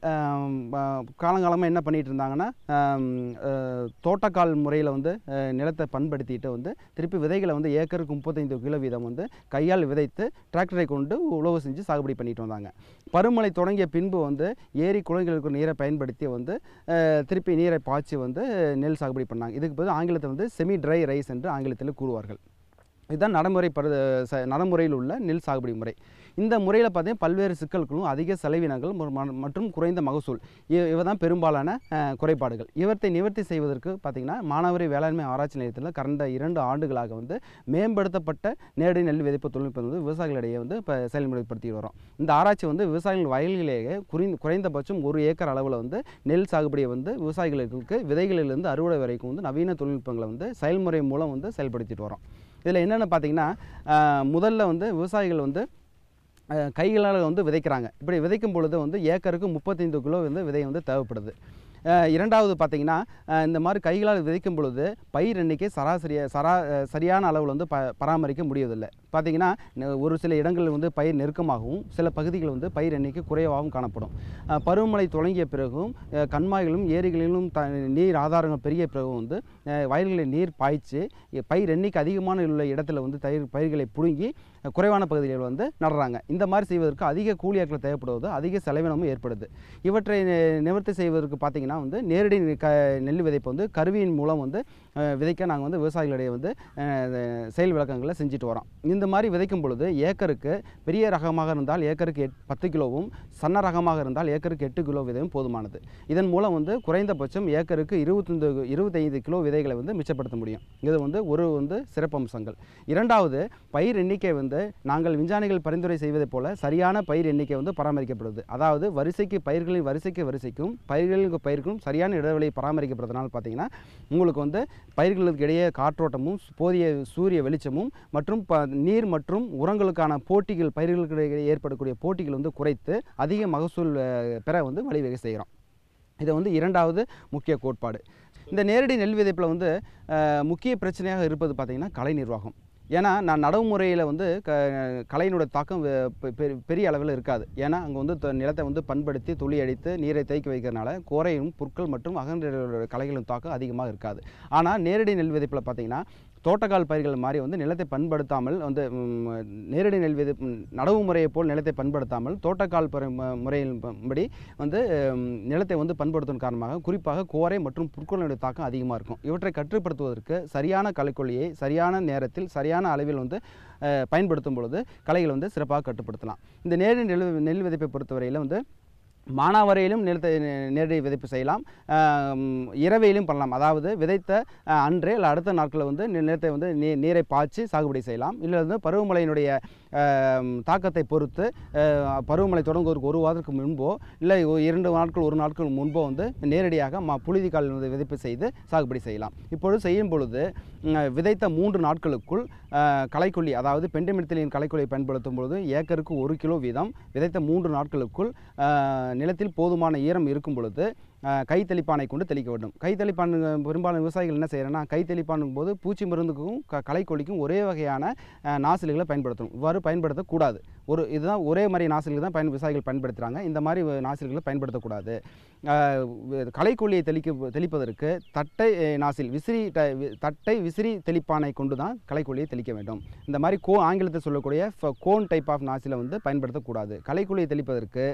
காலங்காலமாக என்ன பண்ணிகிட்டு இருந்தாங்கன்னா ஆம், அஹ், தோட்டக்கால் முறையில் வந்து அஹ், நிலத்தை பண்படுத்திட்டு வந்து திருப்பி விதைகளை வந்து ஏக்கருக்கு முப்பத்தைந்து கிலோ வீதம் வந்து கையால் விதைத்து டிராக்டரை கொண்டு உழவு செஞ்சு சாகுபடி பண்ணிட்டு வந்தாங்க பருமழை தொடங்கிய பின்பு வந்து ஏரி குளங்களுக்கு நீரை பயன்படுத்தி வந்து அஹ், திருப்பி நீரை பாய்ச்சி வந்து நெல் சாகுபடி பண்ணாங்க இதுக்கு பதில் ஆங்கிலத்தில் வந்து செமி ட்ரை ரைஸ் என்று ஆங்கிலத்தில் கூறுவார்கள் இதுதான் நடைமுறை பரு ச- நடைமுறையில் உள்ள நெல் சாகுபடி முறை இந்த முறையில் பார்த்தீங்கன்னா பல்வேறு சிக்கல்களும் அதிக செலவினங்கள் ம- ம- மற்றும் குறைந்த மகசூல் இ- இவை தான் பெரும்பாலான அஹ், குறைபாடுகள் இவற்றை நிவர்த்தி செய்வதற்கு பார்த்திங்கன்னா மானாவாரி வேளாண்மை ஆராய்ச்சி நிலையத்தில் கடந்த இரண்டு ஆண்டுகளாக வந்து மேம்படுத்தப்பட்ட நேரடி நெல் விதைப்பு தொழில்நுட்பம் வந்து விவசாயிகளிடையே வந்து இப்போ செயல்முறைப்படுத்தி வரோம் இந்த ஆராய்ச்சி வந்து விவசாயிகள் வயல்களிலேயே குறைந்த குறைந்தபட்சம் ஒரு ஏக்கர் அளவில் வந்து நெல் சாகுபடியை வந்து விவசாயிகளுக்கு விதைகளிலிருந்து அறுவடை வரைக்கும் வந்து நவீன தொழில்நுட்பங்களை வந்து செயல்முறை மூலம் வந்து செயல்படுத்திட்டு வரோம் இதில் என்னென்னு பார்த்தீங்கன்னா ஆஹ், முதல்ல வந்து விவசாயிகள் வந்து அஹ், கைகளால் வந்து விதைக்கிறாங்க இப்படி விதைக்கும் பொழுது வந்து ஏக்கருக்கு முப்பத்தைந்து கிலோ வந்து விதை வந்து தேவைப்படுது அஹ், இரண்டாவது பார்த்தீங்கன்னா அஹ், இந்த மாதிரி கைகளால் விதைக்கும் பொழுது பயிர் எண்ணிக்கை சராசரியாக சரா அஹ், சரியான அளவில் வந்து ப பராமரிக்க முடியவில்லை பார்த்தீங்கன்னா ந- ஒரு சில இடங்களில் வந்து பயிர் நெருக்கமாகவும் சில பகுதிகள் வந்து பயிர் எண்ணிக்கை குறைவாகவும் காணப்படும் அஹ், பருவமழை தொடங்கிய பிறகும் அஹ், கண்மாய்களும் ஏரிகளிலும் த நீர் ஆதாரங்கள் பெரிய பிறகும் வந்து அஹ், வயல்களில் நீர் பாய்ச்சி இ- பயிர் எண்ணிக்கை அதிகமான உள்ள இடத்துல வந்து தயிர் பயிர்களை பிடுங்கி அஹ், குறைவான பகுதிகளில் வந்து நடுறாங்க இந்த மாதிரி செய்வதற்கு அதிக கூலியாட்கள் தேவைப்படுவது அதிக செலவினமும் ஏற்படுது இவற்றை நி- நிவர்த்தி செய்வதற்கு பார்த்தீங்கன்னா வந்து நேரடி நி- க நெல் விதைப்பு வந்து கருவியின் மூலம் வந்து அஹ், விதைக்க நாங்கள் வந்து விவசாயிகளிடையே வந்து அஹ், செயல் விளக்கங்களை செஞ்சுட்டு வரோம் இந்த மாதிரி விதைக்கும் பொழுது ஏக்கருக்கு பெரிய ரகமாக இருந்தால் ஏக்கருக்கு எட் பத்து கிலோவும் சன்ன ரகமாக இருந்தால் ஏக்கருக்கு எட்டு கிலோ விதையும் போதுமானது இதன் மூலம் வந்து குறைந்தபட்சம் ஏக்கருக்கு இருபத்தைந்து இருபத்தைந்து கிலோ விதைகளை வந்து மிச்சப்படுத்த முடியும் இது வந்து ஒரு வந்து சிறப்பம்சங்கள் இரண்டாவது பயிர் எண்ணிக்கை வந்து நாங்கள் விஞ்ஞானிகள் பரிந்துரை செய்வதைப் போல சரியான பயிர் எண்ணிக்கை வந்து பராமரிக்கப்படுது அதாவது வரிசைக்கு பயிர்களின் வரிசைக்கு வரிசைக்கும் பயிர்களுக்கு பயிர்களும் சரியான இடைவெளி பராமரிக்கப்படுறதுனால பார்த்தீங்கன்னா உங்களுக்கு வந்து பயிர்களுக்கு இடையே காற்றோட்டமும் போதிய சூரிய வெளிச்சமும் மற்றும் ப நீர் மற்றும் உரங்களுக்கான போட்டிகள் பயிர்களுக்கு இடையே ஏற்படக்கூடிய போட்டிகள் வந்து குறைத்து அதிக மகசூல் அஹ், பெற வந்து வழிவகை செய்கிறோம் இது வந்து இரண்டாவது முக்கிய கோட்பாடு இந்த நேரடி நெல் விதைப்பில் வந்து அஹ், முக்கிய பிரச்சனையாக இருப்பது பார்த்திங்கன்னா கலை நிர்வாகம் ஏன்னா நான் நடைமுறையில் வந்து க கலையினோட தாக்கம் வெ- பெ- பெ- பெரிய அளவில் இருக்காது ஏன்னா அங்கே வந்து த- நிலத்தை வந்து பண்படுத்தி துளி அடித்து நீரை தேக்கி வைக்கிறதுனால குறையும் புற்கள் மற்றும் அகன்ற கலைகளின் தாக்கம் அதிகமாக இருக்காது ஆனால் நேரடி நெல் விதைப்பில் பார்த்தீங்கன்னா தோட்டக்கால் பயிர்கள் மாதிரி வந்து நிலத்தை பண்படுத்தாமல் வந்து ம், நேரடி நெல் விதை ம், நடவு முறையை போல் நிலத்தை பண்படுத்தாமல் தோட்டக்கால் பரு ம- முறையின் ப- படி வந்து ம், நிலத்தை வந்து பண்படுத்தும் காரணமாக குறிப்பாக கோரை மற்றும் புற்களுடைய தாக்கம் அதிகமாக இருக்கும் இவற்றை கட்டுப்படுத்துவதற்கு சரியான களைக்கொல்லியை சரியான நேரத்தில் சரியான அளவில் வந்து அஹ், பயன்படுத்தும் பொழுது களைகளை வந்து சிறப்பாக கட்டுப்படுத்தலாம் இந்த நேரடி நெல் நெல் விதைப்பை பொறுத்தவரையில் வந்து மானாவரையிலும் நிலத்தை நே- நேரடி விதைப்பு செய்யலாம் ஆம், இரவையிலும் பண்ணலாம் அதாவது விதைத்த அஹ், அன்றே இல்லை அடுத்த நாட்களில் வந்து நி- நிலத்தை வந்து நீ நீரை பாய்ச்சி சாகுபடி செய்யலாம் இல்லை வந்து பருவமழையினுடைய ஆம், தாக்கத்தை பொறுத்து அஹ், பருவமழை தொடங்குவதற்கு ஒரு வாரத்துக்கு முன்போ இல்லை ஒ- இரண்டு நாட்கள் ஒரு நாட்கள் முன்போ வந்து நேரடியாக மா புழுதிக்கால் வந்து விதைப்பு செய்து சாகுபடி செய்யலாம் இப்பொழுது செய்யும் பொழுது ம், விதைத்த மூன்று நாட்களுக்குள் அஹ், களைக்கொல்லி அதாவது பெண்டமிடத்திலின் களைக்கொல்லியை பயன்படுத்தும் பொழுது ஏக்கருக்கு ஒரு கிலோ வீதம் விதைத்த மூன்று நாட்களுக்குள் அஹ், நிலத்தில் போதுமான ஈரம் இருக்கும் பொழுது அஹ், கை தெளிப்பானை கொண்டு தெளிக்க வேண்டும் கை தெளிப்பான் பெரும்பாலான விவசாயிகள் என்ன செய்யறேன்னா கை தெளிப்பானும் போது பூச்சி மருந்துக்கும் க களைக்கொல்லிக்கும் ஒரே வகையான அஹ், நாசில்களை பயன்படுத்தணும் இவ்வாறு பயன்படுத்தக்கூடாது ஒரு இதுதான் ஒரே மாதிரி நாசில்கள் தான் பயன் விவசாயிகள் பயன்படுத்துகிறாங்க இந்த மாதிரி வ- நாசில்களை பயன்படுத்தக்கூடாது அஹ், வி- களைக்கொல்லியை தெளிக்க தெளிப்பதற்கு தட்டை அஹ், நாசில் விசிறி ட வி- தட்டை விசிறி தெளிப்பானை கொண்டு தான் களைக்கொல்லியை தெளிக்க வேண்டும் இந்த மாதிரி கோ ஆங்கிலத்தில் சொல்லக்கூடிய கோன் டைப் ஆஃப் நாசிலை வந்து பயன்படுத்தக்கூடாது களைக்கொல்லியை தெளிப்பதற்கு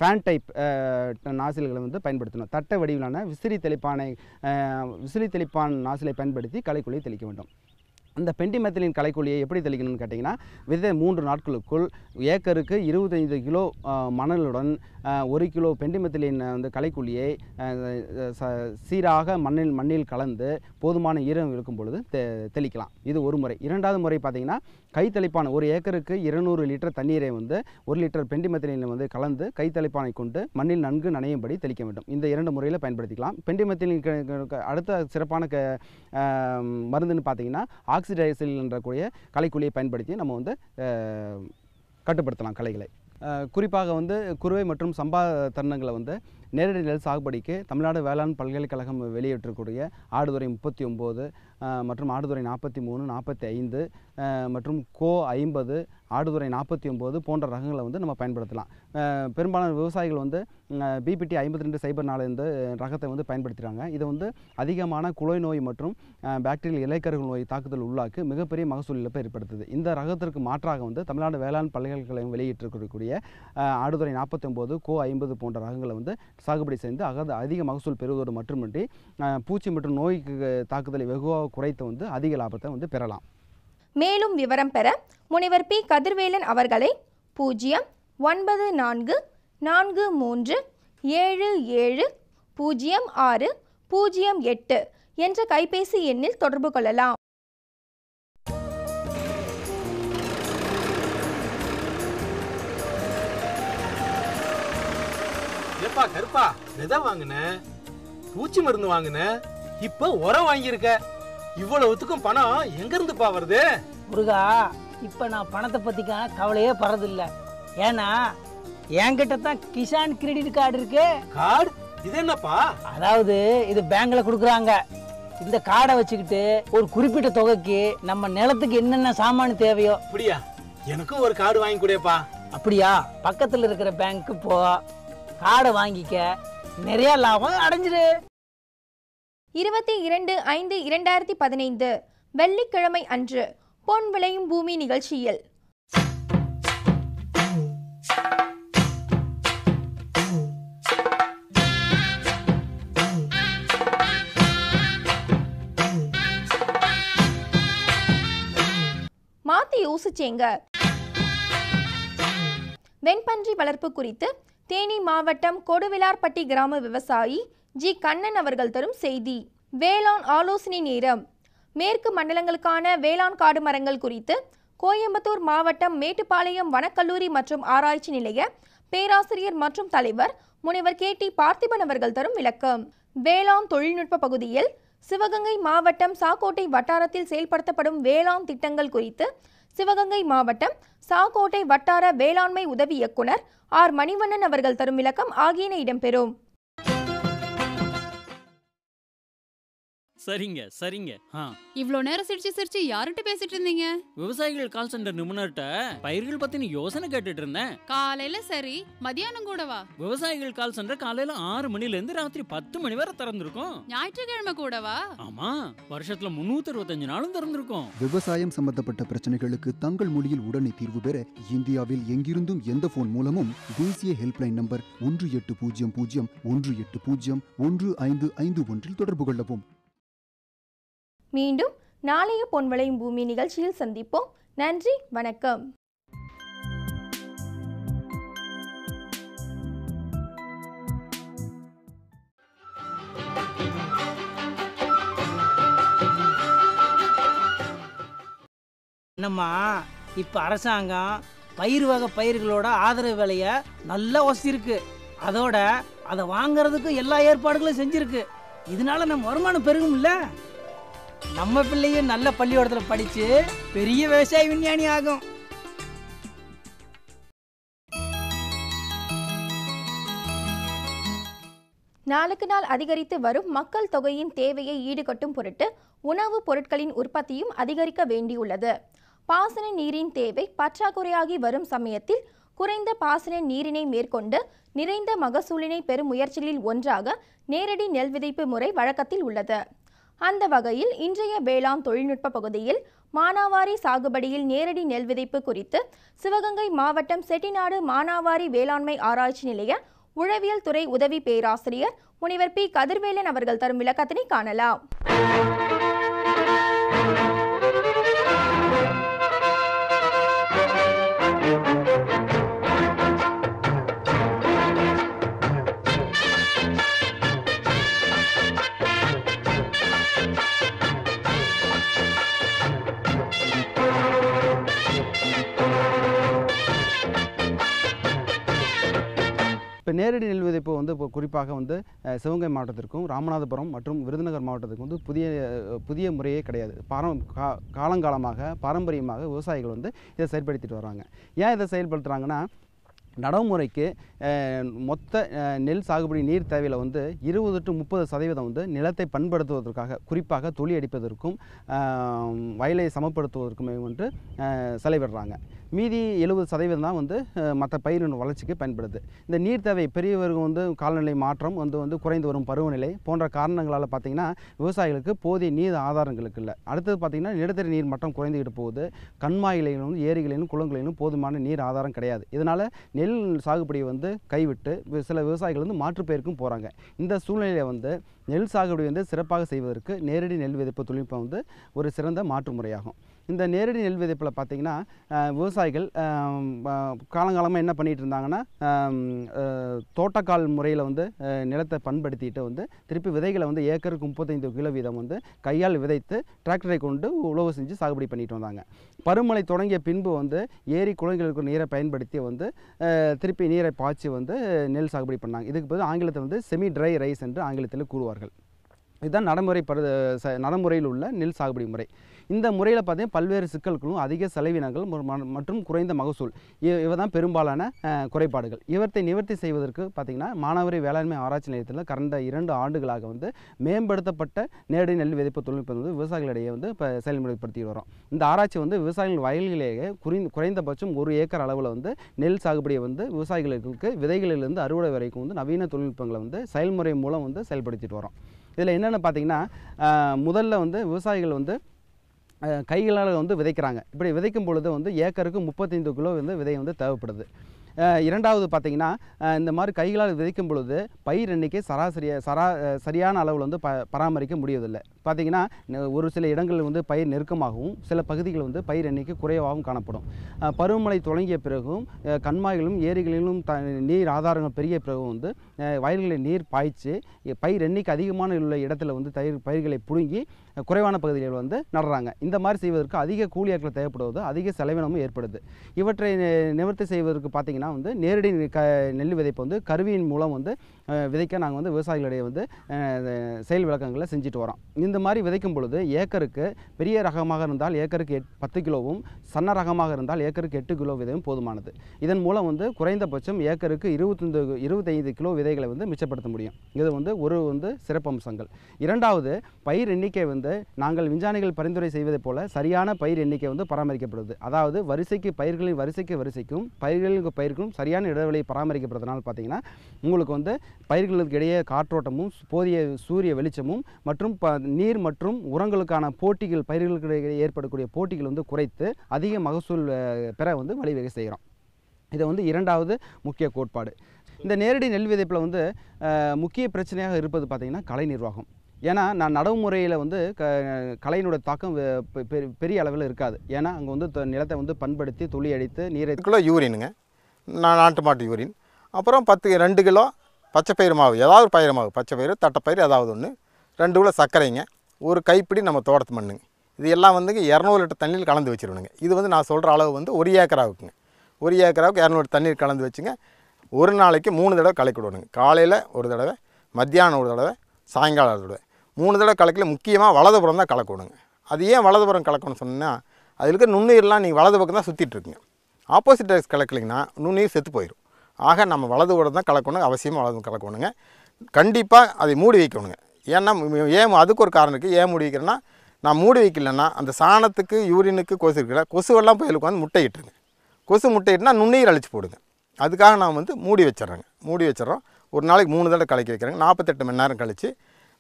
ஃபேன் டைப் நாசில்களை வந்து பயன்படுத்தணும் தட்டை வடிவிலான விசிறி தெளிப்பானை அஹ், விசிறி தெளிப்பான் நாசிலை பயன்படுத்தி களைக்கொல்லியை தெளிக்க வேண்டும் அந்த பெண்டிமெத்திலின் களைக்கொல்லியை எப்படி தெளிக்கணும்னு கேட்டிங்கன்னா விதை மூன்று நாட்களுக்குள் ஏக்கருக்கு இருபத்தைந்து கிலோ அஹ், மணலுடன் அஹ், ஒரு கிலோ பெண்டிமெத்திலின் வந்து களைக்கொல்லியை அஹ், ச- சீராக மண்ணில் மண்ணில் கலந்து போதுமான ஈரம் இருக்கும் பொழுது தெ தெளிக்கலாம் இது ஒரு முறை இரண்டாவது முறை பார்த்தீங்கன்னா கைத்தளிப்பான் ஒரு ஏக்கருக்கு இருநூறு லிட்டர் தண்ணீரை வந்து ஒரு லிட்டர் பெண்டிமெத்திலின் வந்து கலந்து கைத்தளிப்பானை கொண்டு மண்ணில் நன்கு நனையும்படி தெளிக்க வேண்டும் இந்த இரண்டு முறையில் பயன்படுத்திக்கலாம் பெண்டிமெத்திலின் க- க- க- அடுத்த சிறப்பான க ஆம், மருந்துன்னு பார்த்தீங்கன்னா ஆக்சிடைசில் என்ற கூடிய களைக்கொல்லியை பயன்படுத்தி நம்ம வந்து அஹ், கட்டுப்படுத்தலாம் களைகளை அஹ், குறிப்பாக வந்து குறுவை மற்றும் சம்பா தருணங்களை வந்து நேரடி நெல் சாகுபடிக்கு தமிழ்நாடு வேளாண் பல்கலைக்கழகம் வெளியிட்டிருக்கக்கூடிய ஆடுதுறை முப்பத்தி ஒம்பது மற்றும் ஆடுதுறை நாற்பத்தி மூணு நாற்பத்தி ஐந்து மற்றும் கோ ஐம்பது ஆடுதுறை நாற்பத்தி ஒம்பது போன்ற ரகங்களை வந்து நம்ம பயன்படுத்தலாம் அஹ், பெரும்பாலான விவசாயிகள் வந்து பிபிடி ஐம்பத்தி ரெண்டு சைபர் நாலு இந்த ரகத்தை வந்து பயன்படுத்துகிறாங்க இது வந்து அதிகமான குலை நோய் மற்றும் பாக்டீரியல் இலைக்கருகள் நோய் தாக்குதல் உள்ளாக்கு மிகப்பெரிய மகசூல் இழப்பை ஏற்படுத்துது இந்த ரகத்திற்கு மாற்றாக வந்து தமிழ்நாடு வேளாண் பல்கலைக்கழகம் வெளியிட்டிருக்கக்கூடிய அஹ், ஆடுதுறை நாற்பத்தி ஒம்பது கோ ஐம்பது போன்ற ரகங்களை வந்து சாகுபடி செய்து அகத அதிக மகசூல் பெறுவதோடு மட்டுமின்றி அஹ், பூச்சி மற்றும் நோய்க்கு தாக்குதலை வெகுவாக குறைத்து வந்து அதிக லாபத்தை வந்து பெறலாம் மேலும் விவரம் பெற முனைவர் பி கதிர்வேலன் அவர்களை பூஜ்ஜியம் ஒன்பது நான்கு நான்கு மூன்று ஏழு ஏழு பூஜ்ஜியம் ஆறு பூஜ்ஜியம் எட்டு என்ற கைபேசி எண்ணில் தொடர்பு கொள்ளலாம் ஏப்பா கருப்பா விதை வாங்கின பூச்சி மருந்து வாங்கின இப்ப உரம் வாங்கியிருக்க இவ்வளவுத்துக்கும் பணம் எங்க இருந்துப்பா வருது முருகா இப்போ நான் பணத்தை பற்றிக்கான கவலையே படுறதில்ல ஏன்னா என்கிட்ட தான் கிசான் கிரெடிட் கார்டு இருக்கு கார்டு இது என்னப்பா அதாவது இது பேங்க்ல கொடுக்குறாங்க இந்த கார்டை வச்சுக்கிட்டு ஒரு குறிப்பிட்ட தொகைக்கு நம்ம நிலத்துக்கு என்னென்ன சாமான் தேவையோ அப்படியா எனக்கும் ஒரு கார்டு வாங்கி கொடுப்பா அப்படியா பக்கத்தில் இருக்கிற பேங்க்கு போ கார்டை வாங்கிக்க நிறைய லாபம் அடைஞ்சிரு இருபத்தி இரண்டு ஐந்து இரண்டாயிரத்தி பதினைந்து வெள்ளிக்கிழமை அன்று பொன் விளையும் பூமி நிகழ்ச்சியில் மாத்தி யோசிச்சேங்க வெண்பன்றி வளர்ப்பு குறித்து தேனி மாவட்டம் கொடுவிலார்பட்டி கிராம விவசாயி ஜி கண்ணன் அவர்கள் தரும் செய்தி வேளாண் ஆலோசனை நேரம் மேற்கு மண்டலங்களுக்கான வேளாண் காடு மரங்கள் குறித்து கோயம்புத்தூர் மாவட்டம் மேட்டுப்பாளையம் வனக்கல்லூரி மற்றும் ஆராய்ச்சி நிலைய பேராசிரியர் மற்றும் தலைவர் முனைவர் கே டி பார்த்திபன் அவர்கள் தரும் விளக்கம் வேளாண் தொழில்நுட்ப பகுதியில் சிவகங்கை மாவட்டம் சாக்கோட்டை வட்டாரத்தில் செயல்படுத்தப்படும் வேளாண் திட்டங்கள் குறித்து சிவகங்கை மாவட்டம் சாக்கோட்டை வட்டார வேளாண்மை உதவி இயக்குனர் ஆர் மணிவண்ணன் அவர்கள் தரும் விளக்கம் ஆகியன இடம்பெறும் சரிங்க சரிங்க ஆ இவ்ளோ நேரம் சிரிச்சு சிரிச்சு யார்கிட்ட பேசிட்டு இருந்தீங்க விவசாயிகள் கால் சென்டர் நிபுணர்கிட்ட பயிர்கள் பத்தின யோசனை கேட்டுட்டு இருந்தேன் காலையில சரி மதியானம் கூடவா விவசாயிகள் கால் சென்டர் காலையில ஆறு மணில இருந்து ராத்திரி பத்து மணி வரை திறந்திருக்கும் ஞாயிற்றுக்கிழமை கூடவா ஆமா வருஷத்துல முன்னூத்தி அறுபத்தஞ்சு நாளும் திறந்திருக்கும் விவசாயம் சம்பந்தப்பட்ட பிரச்சனைகளுக்கு தங்கள் மொழியில் உடனே தீர்வு பெற இந்தியாவில் எங்கிருந்தும் எந்த போன் மூலமும் தேசிய ஹெல்ப்லைன் நம்பர் ஒன்று எட்டு பூஜ்ஜியம் பூஜ்ஜியம் ஒன்று எட்டு பூஜ்ஜியம் ஒன்று ஐந்து ஐந்து ஒன்றில் தொடர்பு கொள்ளவும் மீண்டும் நாளைய பொன் விளையும் பூமி நிகழ்ச்சியில் சந்திப்போம் நன்றி வணக்கம் என்னம்மா இப்போ அரசாங்கம் பயிர் வகை பயிர்களோட ஆதரவு விலையை நல்லா வசதிருக்கு அதோட அதை வாங்குறதுக்கு எல்லா ஏற்பாடுகளும் செஞ்சிருக்கு இதனால நம்ம வருமானம் பெருகும்ல நம்ம பிள்ளையும் நல்ல பள்ளிக்கூடத்தில் படித்து பெரிய விவசாய விஞ்ஞானி ஆகும் நாளுக்கு நாள் அதிகரித்து வரும் மக்கள் தொகையின் தேவையை ஈடுகட்டும் பொருட்டு உணவுப் பொருட்களின் உற்பத்தியும் அதிகரிக்க வேண்டியுள்ளது பாசன நீரின் தேவை பற்றாக்குறையாகி வரும் சமயத்தில் குறைந்த பாசன நீரினை மேற்கொண்டு நிறைந்த மகசூலினை பெறும் முயற்சிகளில் ஒன்றாக நேரடி நெல் விதைப்பு முறை வழக்கத்தில் உள்ளது அந்த வகையில் இன்றைய வேளாண் தொழில்நுட்ப பகுதியில் மானாவாரி சாகுபடியில் நேரடி நெல் விதைப்பு குறித்து சிவகங்கை மாவட்டம் செட்டிநாடு மானாவாரி வேளாண்மை ஆராய்ச்சி நிலைய உழவியல் துறை உதவி பேராசிரியர் முனிவர் பி கதிர்வேலன் அவர்கள் தரும் விளக்கத்தினை காணலாம் இப்போ நேரடி நெல் விதைப்பு வந்து இப்போ குறிப்பாக வந்து அஹ், சிவகங்கை மாவட்டத்திற்கும் ராமநாதபுரம் மற்றும் விருதுநகர் மாவட்டத்திற்கும் வந்து புதிய அஹ், புதிய முறையே கிடையாது பாரம் கா காலங்காலமாக பாரம்பரியமாக விவசாயிகள் வந்து இதை செயல்படுத்திட்டு வராங்க ஏன் இதை செயல்படுத்துகிறாங்கன்னா நடைமுறைக்கு அஹ், மொத்த அஹ், நெல் சாகுபடி நீர் தேவையில் வந்து இருபது டு முப்பது சதவீதம் வந்து நிலத்தை பண்படுத்துவதற்காக குறிப்பாக தொழி அடிப்பதற்கும் அஹ், வயலை சமப்படுத்துவதற்குமே வந்து அஹ், செலவிடுறாங்க மீதி எழுபது சதவீதம் தான் வந்து மற்ற பயிரின் வளர்ச்சிக்கு பயன்படுது இந்த நீர் தேவை பெரியவர்கள் வந்து காலநிலை மாற்றம் வந்து வந்து குறைந்து வரும் பருவநிலை போன்ற காரணங்களால் பார்த்திங்கன்னா விவசாயிகளுக்கு போதிய நீர் ஆதாரங்களுக்கு இல்லை அடுத்தது பார்த்திங்கன்னா நிலத்தடி நீர் மட்டம் குறைந்துக்கிட்டு போகுது கண்மாயிலையும் ஏரிகளிலும் குளங்களிலும் போதுமான நீர் ஆதாரம் கிடையாது இதனால் நெல் சாகுபடியை வந்து கைவிட்டு வி- சில விவசாயிகள் வந்து மாற்றுப்பெயருக்கும் போகிறாங்க இந்த சூழ்நிலையில் வந்து நெல் சாகுபடி வந்து சிறப்பாக செய்வதற்கு நேரடி நெல் விதைப்பு தொழில்நுட்பம் வந்து ஒரு சிறந்த மாற்று முறையாகும் இந்த நேரடி நெல் விதைப்பில் பார்த்திங்கன்னா அஹ், விவசாயிகள் ஆம், அஹ், காலங்காலமாக என்ன பண்ணிகிட்டு இருந்தாங்கன்னா ஆம், அஹ், தோட்டக்கால் முறையில் வந்து அஹ், நிலத்தை பண்படுத்திட்டு வந்து திருப்பி விதைகளை வந்து ஏக்கருக்கு முப்பத்தைந்து கிலோ வீதம் வந்து கையால் விதைத்து டிராக்டரை கொண்டு உழவு செஞ்சு சாகுபடி பண்ணிட்டு வந்தாங்க பருமழை தொடங்கிய பின்பு வந்து ஏரி குளங்களுக்கு நீரை பயன்படுத்தி வந்து அஹ், திருப்பி நீரை பாய்ச்சி வந்து நெல் சாகுபடி பண்ணாங்க இதுக்கு பதில் ஆங்கிலத்தில் வந்து செமி ட்ரை ரைஸ் என்று ஆங்கிலத்தில் கூறுவார்கள் இதுதான் நடைமுறை பரு ச- நடைமுறையில் உள்ள நெல் சாகுபடி முறை இந்த முறையில் பார்த்தீங்கன்னா பல்வேறு சிக்கல்களும் அதிக செலவினங்கள் ம- ம- மற்றும் குறைந்த மகசூல் இ- இவை தான் பெரும்பாலான அஹ், குறைபாடுகள் இவற்றை நிவர்த்தி செய்வதற்கு பார்த்திங்கன்னா மானாவாரி வேளாண்மை ஆராய்ச்சி நிலையத்தில் கடந்த இரண்டு ஆண்டுகளாக வந்து மேம்படுத்தப்பட்ட நேரடி நெல் விதைப்பு தொழில்நுட்பம் வந்து விவசாயிகளிடையே வந்து இப்போ செயல்முறைப்படுத்தி வரோம் இந்த ஆராய்ச்சி வந்து விவசாயிகள் வயல்களிலேயே குறைந்த குறைந்தபட்சம் ஒரு ஏக்கர் அளவில் வந்து நெல் சாகுபடியை வந்து விவசாயிகளுக்கு விதைகளிலிருந்து அறுவடை வரைக்கும் வந்து நவீன தொழில்நுட்பங்களை வந்து செயல்முறை மூலம் வந்து செயல்படுத்திட்டு வரோம் இதில் என்னென்னு பார்த்தீங்கன்னா ஆஹ், முதல்ல வந்து விவசாயிகள் வந்து அஹ், கைகளால் வந்து விதைக்கிறாங்க இப்படி விதைக்கும் பொழுது வந்து ஏக்கருக்கு முப்பத்தைந்து கிலோ வந்து விதை வந்து தேவைப்படுது அஹ், இரண்டாவது பார்த்தீங்கன்னா அஹ், இந்த மாதிரி கைகளால் விதைக்கும் பொழுது பயிர் எண்ணிக்கை சராசரியாக சரா அஹ், சரியான அளவில் வந்து ப பராமரிக்க முடியவில்லை பார்த்தீங்கன்னா ந- ஒரு சில இடங்களில் வந்து பயிர் நெருக்கமாகவும் சில பகுதிகளில் வந்து பயிர் எண்ணிக்கை குறைவாகவும் காணப்படும் அஹ், பருவமழை தொடங்கிய பிறகும் அஹ், கண்மாய்களும் ஏரிகளிலும் த நீர் ஆதாரங்கள் பெரிய பிறகும் வந்து அஹ், வயல்களில் நீர் பாய்ச்சி இ- பயிர் எண்ணிக்கை அதிகமான உள்ள இடத்துல வந்து தயிர் பயிர்களை பிடுங்கி அஹ், குறைவான பகுதிகளில் வந்து நடுறாங்க இந்த மாதிரி செய்வதற்கு அதிக கூலியாட்கள் தேவைப்படுவது அதிக செலவினமும் ஏற்படுது இவற்றை நி- நிவர்த்தி செய்வதற்கு பார்த்தீங்கன்னா வந்து நேரடி நெ- க நெல் விதைப்பு வந்து கருவியின் மூலம் வந்து அஹ், விதைக்க நாங்கள் வந்து விவசாயிகளிடையே வந்து அஹ், செயல் விளக்கங்களை செஞ்சுட்டு வரோம் இந்த மாதிரி விதைக்கும் பொழுது ஏக்கருக்கு பெரிய ரகமாக இருந்தால் ஏக்கருக்கு எட் பத்து கிலோவும் சன்ன ரகமாக இருந்தால் ஏக்கருக்கு எட்டு கிலோ விதையும் போதுமானது இதன் மூலம் வந்து குறைந்தபட்சம் ஏக்கருக்கு இருபத்தைந்து இருபத்தைந்து கிலோ விதைகளை வந்து மிச்சப்படுத்த முடியும் இது வந்து ஒரு வந்து சிறப்பம்சங்கள் இரண்டாவது பயிர் எண்ணிக்கை வந்து நாங்கள் விஞ்ஞானிகள் பரிந்துரை செய்வதைப் போல சரியான பயிர் எண்ணிக்கை வந்து பராமரிக்கப்படுது அதாவது வரிசைக்கு பயிர்களின் வரிசைக்கு வரிசைக்கும் பயிர்களுக்கு பயிர்க்கும் சரியான இடைவெளி பராமரிக்கப்படுறதுனால பார்த்தீங்கன்னா உங்களுக்கு வந்து பயிர்களுக்கு இடையே காற்றோட்டமும் போதிய சூரிய வெளிச்சமும் மற்றும் ப நீர் மற்றும் உரங்களுக்கான போட்டிகள் பயிர்களுக்கு இடையே ஏற்படக்கூடிய போட்டிகள் வந்து குறைத்து அதிக மகசூல் அஹ், பெற வந்து வழிவகை செய்கிறோம் இது வந்து இரண்டாவது முக்கிய கோட்பாடு இந்த நேரடி நெல் விதைப்பில் வந்து அஹ், முக்கிய பிரச்சனையாக இருப்பது பார்த்திங்கன்னா கலை நிர்வாகம் ஏன்னா நான் நடைமுறையில் வந்து க கலையினுடைய தாக்கம் வெ- பெ- பெ- பெரிய அளவில் இருக்காது ஏன்னா அங்கே வந்து த- நிலத்தை வந்து பண்படுத்தி துளி அடித்து நீரை கிலோ யூரினுங்க நான் நாட்டு மாட்டு யூரின் அப்புறம் பத்து ரெண்டு கிலோ பச்சை பயிறு மாவு ஏதாவது ஒரு பயிறு மாவு பச்சை பயிறு தட்டைப்பயிறு ஏதாவது ஒன்று ரெண்டு கிலோ சர்க்கரைங்க ஒரு கைப்பிடி நம்ம தோட்டத்து மண்ணுங்க இது எல்லாம் வந்துங்க இரநூறு லிட்டர் தண்ணியில் கலந்து வச்சிருவணுங்க இது வந்து நான் சொல்கிற அளவு வந்து ஒரு ஏக்கராவுக்குங்க ஒரு ஏக்கராவுக்கு இரநூறு தண்ணீர் கலந்து வச்சுங்க ஒரு நாளைக்கு மூணு தடவை கலக்கி விடணுங்க காலையில் ஒரு தடவை மத்தியானம் ஒரு தடவை சாயங்காலம் ஒரு தடவை மூணு தடவை கலக்கல முக்கியமாக வலதுபுறம் தான் கலக்க விடுங்க அது ஏன் வலதுபுறம் கலக்கணும்னு சொன்னால் அதில் இருக்க நுண்ணுயிரெலாம் நீங்கள் வலது பக்கம் தான் சுற்றிட்டு இருக்குங்க ஆப்போசிட் டைரக்ஸ் கலக்கலிங்கன்னா நுண்ணுயிர் செத்து போயிடும் ஆக நம்ம வலது கூட தான் கலக்கணும் அவசியமாக வலது கலக்கணுங்க கண்டிப்பாக அதை மூடி வைக்கணுங்க ஏன்னா ம- ஏன் அதுக்கு ஒரு காரணம் இருக்குது ஏன் மூடி வைக்கிறேன்னா நான் மூடி வைக்கலன்னா அந்த சாணத்துக்கு யூரினுக்கு கொசு இருக்கிற கொசுவெல்லாம் போய் உட்காந்து முட்டையிட்டுருங்க கொசு முட்டையிட்டுனா நுண்ணுயிர் அழிச்சு போடுங்க அதுக்காக நான் வந்து மூடி வச்சிட்றேங்க மூடி வச்சிடறோம் ஒரு நாளைக்கு மூணு தடவை கலக்கி வைக்கிறேங்க நாற்பத்தெட்டு மணி நேரம் கழித்து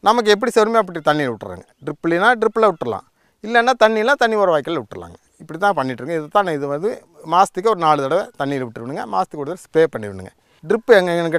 நமக்கு எப்படி சௌரியமோ அப்படி தண்ணியில் விட்டுறாங்க ட்ரிப்லினா ட்ரிப்பில் விட்டுறலாம் இல்லைன்னா தண்ணியில் தண்ணி ஒரு வாய்க்கால் விட்டுறலாங்க இப்படி தான் பண்ணிட்டுருங்க இது தான் இது வந்து மாதத்துக்கு ஒரு நாலு தடவை தண்ணியில் விட்டுருணுங்க மாதத்துக்கு ஒரு தடவை ஸ்ப்ரே பண்ணிவிடுங்க ட்ரிப்பு எங்கே எனக்கு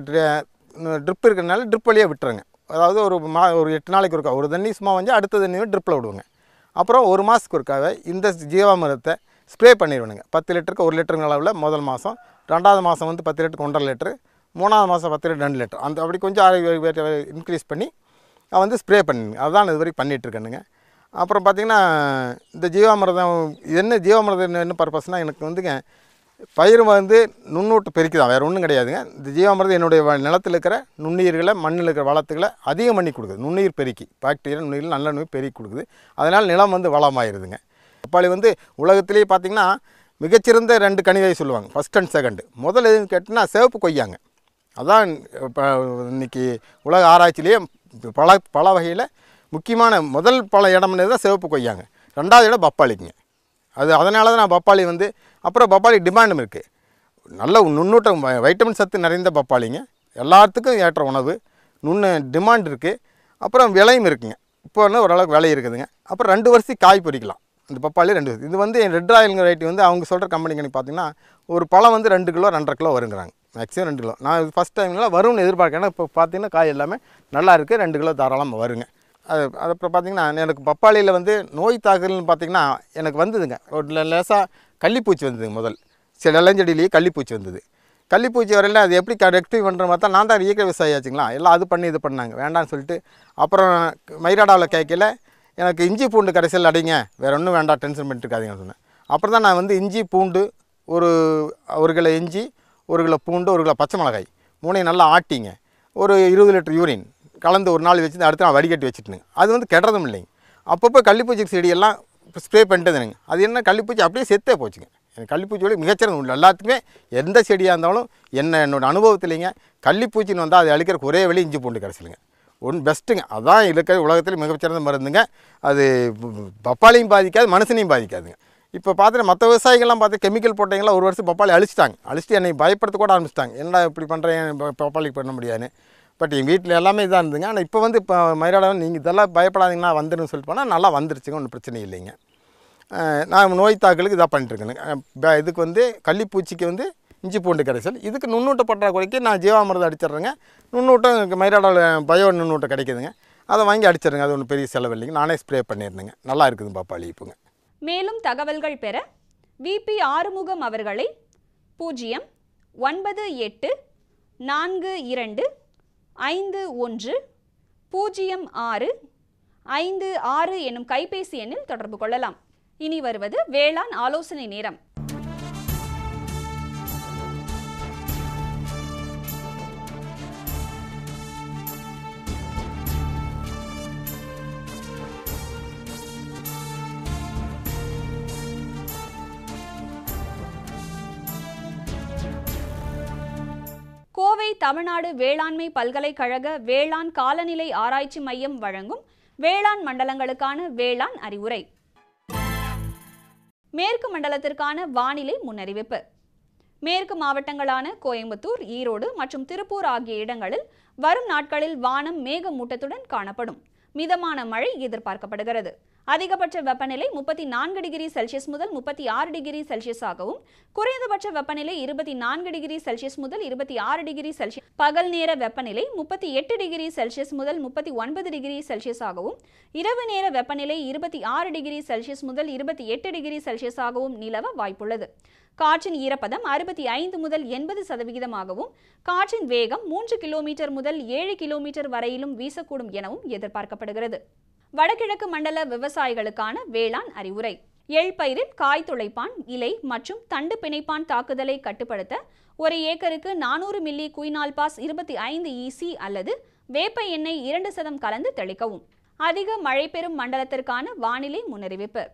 ட்ரிப் இருக்கிறனால ட்ரிப் வழியாக விட்டுருங்க அதாவது ஒரு மா ஒரு எட்டு நாளைக்கு ஒருக்கா ஒரு தண்ணி சும்மா வந்து அடுத்த தண்ணியை ட்ரிப்பில் விடுவோங்க அப்புறம் ஒரு மாதத்துக்கு ஒருக்காவே இந்த ஜீவாமிரத்தை ஸ்ப்ரே பண்ணிடுவேனுங்க பத்து லிட்டருக்கு ஒரு லிட்டருங்க அளவில் முதல் மாதம் ரெண்டாவது மாதம் வந்து பத்து லிட்டருக்கு ஒன்றரை லிட்டரு மூணாவது மாதம் பத்து லிட்டர் ரெண்டு லிட்டர் அந்த அப்படி கொஞ்சம் இன்க்ரீஸ் பண்ணி நான் வந்து ஸ்ப்ரே பண்ணுங்க அதுதான் இது வரைக்கும் பண்ணிகிட்ருக்கேனுங்க அப்புறம் பார்த்திங்கன்னா இந்த ஜீவாமிரதம் இது என்ன ஜீவாமிரதம் என்ன பர்பஸ்னால் எனக்கு வந்துங்க பயிர் வந்து நுண்ணூட்டு பெருக்கி தான் வேறு ஒன்றும் கிடையாதுங்க இந்த ஜீவாமிரதம் என்னுடைய வ- நிலத்தில் இருக்கிற நுண்ணுயிர்களை மண்ணில் இருக்கிற வளத்துக்களை அதிகம் பண்ணி கொடுக்குது நுண்ணுயிர் பெருக்கி பாக்டீரியா நுண்ணுயிர் நல்ல நோய் பெருக்கி கொடுக்குது அதனால் நிலம் வந்து வளமாயிருதுங்க பப்பாளி வந்து உலகத்திலேயே பார்த்திங்கன்னா மிகச்சிறந்த ரெண்டு கனிவை சொல்லுவாங்க ஃபஸ்ட் அண்ட் செகண்டு முதல்ல எதுன்னு கேட்டிங்கன்னா சிவப்பு கொய்யாங்க அதான் இப்போ இன்னைக்கு உலக ஆராய்ச்சியிலேயே பல பல வகையில் முக்கியமான முதல் பல இடம்னு தான் சிவப்பு கொய்யாங்க ரெண்டாவது இடம் பப்பாளிக்குங்க அது அதனால தான் நான் பப்பாளி வந்து அப்புறம் பப்பாளி டிமாண்டும் இருக்குது நல்ல நுண்ணூட்டம் வ- வைட்டமின் சத்து நிறைந்த பப்பாளிங்க எல்லாத்துக்கும் ஏற்ற உணவு நுண்ணு டிமாண்ட் இருக்குது அப்புறம் விலையும் இருக்குங்க இப்போ வந்து ஓரளவுக்கு விலை இருக்குதுங்க அப்புறம் ரெண்டு வருஷம் காய் பொறிக்கலாம் இந்த பப்பாளி ரெண்டு வருஷம் இது வந்து ரெட் ஆயிலுங்க ரேட்டு வந்து அவங்க சொல்கிற கம்பெனி கணக்கு பார்த்தீங்கன்னா ஒரு பழம் வந்து ரெண்டு கிலோ ரெண்டரை கிலோ வருங்கிறாங்க மேக்ஸிமம் ரெண்டு கிலோ நான் ஃபஸ்ட் டைம்லாம் வரும்னு எதிர்பார்க்கேன் ஏன்னா இப்போ பார்த்தீங்கன்னா காய் எல்லாமே நல்லா இருக்குது ரெண்டு கிலோ தாராளமாக வருங்க அது அது அப்புறம் பார்த்தீங்கன்னா எனக்கு பப்பாளியில் வந்து நோய் தாக்குதல்னு பார்த்தீங்கன்னா எனக்கு வந்ததுங்க ஒரு லே- லேசாக கள்ளிப்பூச்சி வந்ததுங்க முதல் சில இளஞ்செடியிலேயே கள்ளிப்பூச்சி வந்தது கள்ளிப்பூச்சி வரையில் அது எப்படி ரெக்டிவ் பண்ணுற மாதிரி தான் நான் தான் இயற்கை விவசாயி ஆச்சுங்களா எல்லாம் அது பண்ணி இது பண்ணாங்க வேண்டாம்னு சொல்லிட்டு அப்புறம் மயிராடாவில் கேட்கல எனக்கு இஞ்சி பூண்டு கரைசல் அடிங்க வேறு ஒன்றும் வேண்டாம் டென்ஷன் பண்ணிட்டு இருக்காதீங்கன்னு சொன்னேன் அப்புறம் தான் நான் வந்து இஞ்சி பூண்டு ஒரு ஒரு கிலோ இஞ்சி ஒரு கிலோ பூண்டு ஒரு கிலோ பச்சை மிளகாய் மூணையும் நல்லா ஆட்டிங்க ஒரு இருபது லிட்டர் யூரின் கலந்து ஒரு நாள் வச்சு அடுத்த நாள் வடிகட்டி வச்சுட்டுங்க அது வந்து கெடுறதும் இல்லைங்க அப்பப்போ கள்ளிப்பூச்சி செடியெல்லாம் ஸ்ப்ரே பண்ணிட்டதுங்க அது என்ன கள்ளிப்பூச்சி அப்படியே செத்தே போச்சுங்க எனக்கு கள்ளிப்பூச்சியோட மிகச்சிறந்த உண்டு எல்லாத்துக்குமே எந்த செடியாக இருந்தாலும் என்ன என்னோட அனுபவத்துலேங்க கள்ளிப்பூச்சின்னு வந்தால் அது அழிக்கிறக்கு ஒரே வழி இஞ்சி பூண்டு கரைசலுங்க ஒன் பெஸ்ட்டுங்க அதான் இருக்கிற உலகத்தில் மிகச்சிறந்த மருந்துங்க அது பப்பாளியும் பாதிக்காது மனுஷனையும் பாதிக்காதுங்க இப்போ பார்த்துட்டு மற்ற விவசாயிகள்லாம் பார்த்து கெமிக்கல் போட்டவங்களாம் ஒரு வருஷம் பப்பாளி அழிச்சிட்டாங்க அழிச்சிட்டு என்னை பயப்படுத்த கூட ஆரம்பிச்சிட்டாங்க என்னடா இப்படி பண்ணுறேன் பப்பாளிக்கு பண்ண முடியாதுன்னு பட் எங்கள் வீட்டில் எல்லாமே இதாக இருந்துங்க ஆனால் இப்போ வந்து இப்போ மயிலாடம் நீங்கள் இதெல்லாம் பயப்படாதீங்கன்னா வந்துருன்னு சொல்லிட்டு போனால் நல்லா வந்துருச்சுங்க ஒன்றும் பிரச்சனை இல்லைங்க அஹ் நான் நோய் தாக்கலுக்கு இதாக பண்ணிட்டுருக்கேனுங்க இதுக்கு வந்து கள்ளிப்பூச்சிக்கு வந்து இஞ்சி பூண்டு கரைசல் இதுக்கு நுண்ணூட்ட பற்றாக்குறைக்கு நான் ஜீவாமிரதம் அடிச்சிடுறேங்க நுண்ணூட்டம் எனக்கு மயிலாடாவில் பயோ நுண்ணூட்டம் கிடைக்குதுங்க அதை வாங்கி அடிச்சிடுங்க அது ஒன்றும் பெரிய செலவு இல்லைங்க நானே ஸ்ப்ரே பண்ணியிருந்தேங்க நல்லா இருக்குது பாப்பாளி இப்போங்க மேலும் தகவல்கள் பெற விபி ஆறுமுகம் அவர்களை பூஜ்ஜியம் ஒன்பது எட்டு நான்கு இரண்டு ஐந்து ஒன்று பூஜ்ஜியம் ஆறு ஐந்து ஆறு எனும் கைபேசி எண்ணில் தொடர்பு கொள்ளலாம் இனி வருவது வேளாண் ஆலோசனை நேரம் கோவை தமிழ்நாடு வேளாண்மை பல்கலைக்கழக வேளாண் காலநிலை ஆராய்ச்சி மையம் வழங்கும் வேளாண் மண்டலங்களுக்கான வேளாண் அறிவுரை மேற்கு மண்டலத்திற்கான வானிலை முன்னறிவிப்பு மேற்கு மாவட்டங்களான கோயம்புத்தூர் ஈரோடு மற்றும் திருப்பூர் ஆகிய இடங்களில் வரும் நாட்களில் வானம் மேகமூட்டத்துடன் காணப்படும் மிதமான மழை எதிர்பார்க்கப்படுகிறது அதிகபட்ச வெப்பநிலை முப்பத்தி நான்கு டிகிரி செல்சியஸ் முதல் முப்பத்தி ஆறு டிகிரி செல்சியஸாகவும் குறைந்தபட்ச வெப்பநிலை இருபத்தி நான்கு டிகிரி செல்சியஸ் முதல் இருபத்தி ஆறு டிகிரி செல்சியஸ் பகல் நேர வெப்பநிலை முப்பத்தி எட்டு டிகிரி செல்சியஸ் முதல் முப்பத்தி ஒன்பது டிகிரி செல்சியஸாகவும் இரவு நேர வெப்பநிலை இருபத்தி ஆறு டிகிரி செல்சியஸ் முதல் இருபத்தி எட்டு டிகிரி செல்சியஸாகவும் நிலவ வாய்ப்புள்ளது காற்றின் ஈரப்பதம் அறுபத்தி ஐந்து முதல் எண்பது சதவிகிதமாகவும் காற்றின் வேகம் மூன்று கிலோமீட்டர் முதல் ஏழு கிலோமீட்டர் வரையிலும் வீசக்கூடும் எனவும் எதிர்பார்க்கப்படுகிறது வடகிழக்கு மண்டல விவசாயிகளுக்கான வேளாண் அறிவுரை எள் பயிரில் காய் துளைப்பான் இலை மற்றும் தண்டு பிணைப்பான் தாக்குதலை கட்டுப்படுத்த ஒரு ஏக்கருக்கு நானூறு மில்லி குயினால் பாஸ் இருபத்தி ஐந்து இசி அல்லது வேப்ப எண்ணெய் இரண்டு சதம் கலந்து தெளிக்கவும் அதிக மழை பெறும் மண்டலத்திற்கான வானிலை முன்னறிவிப்பு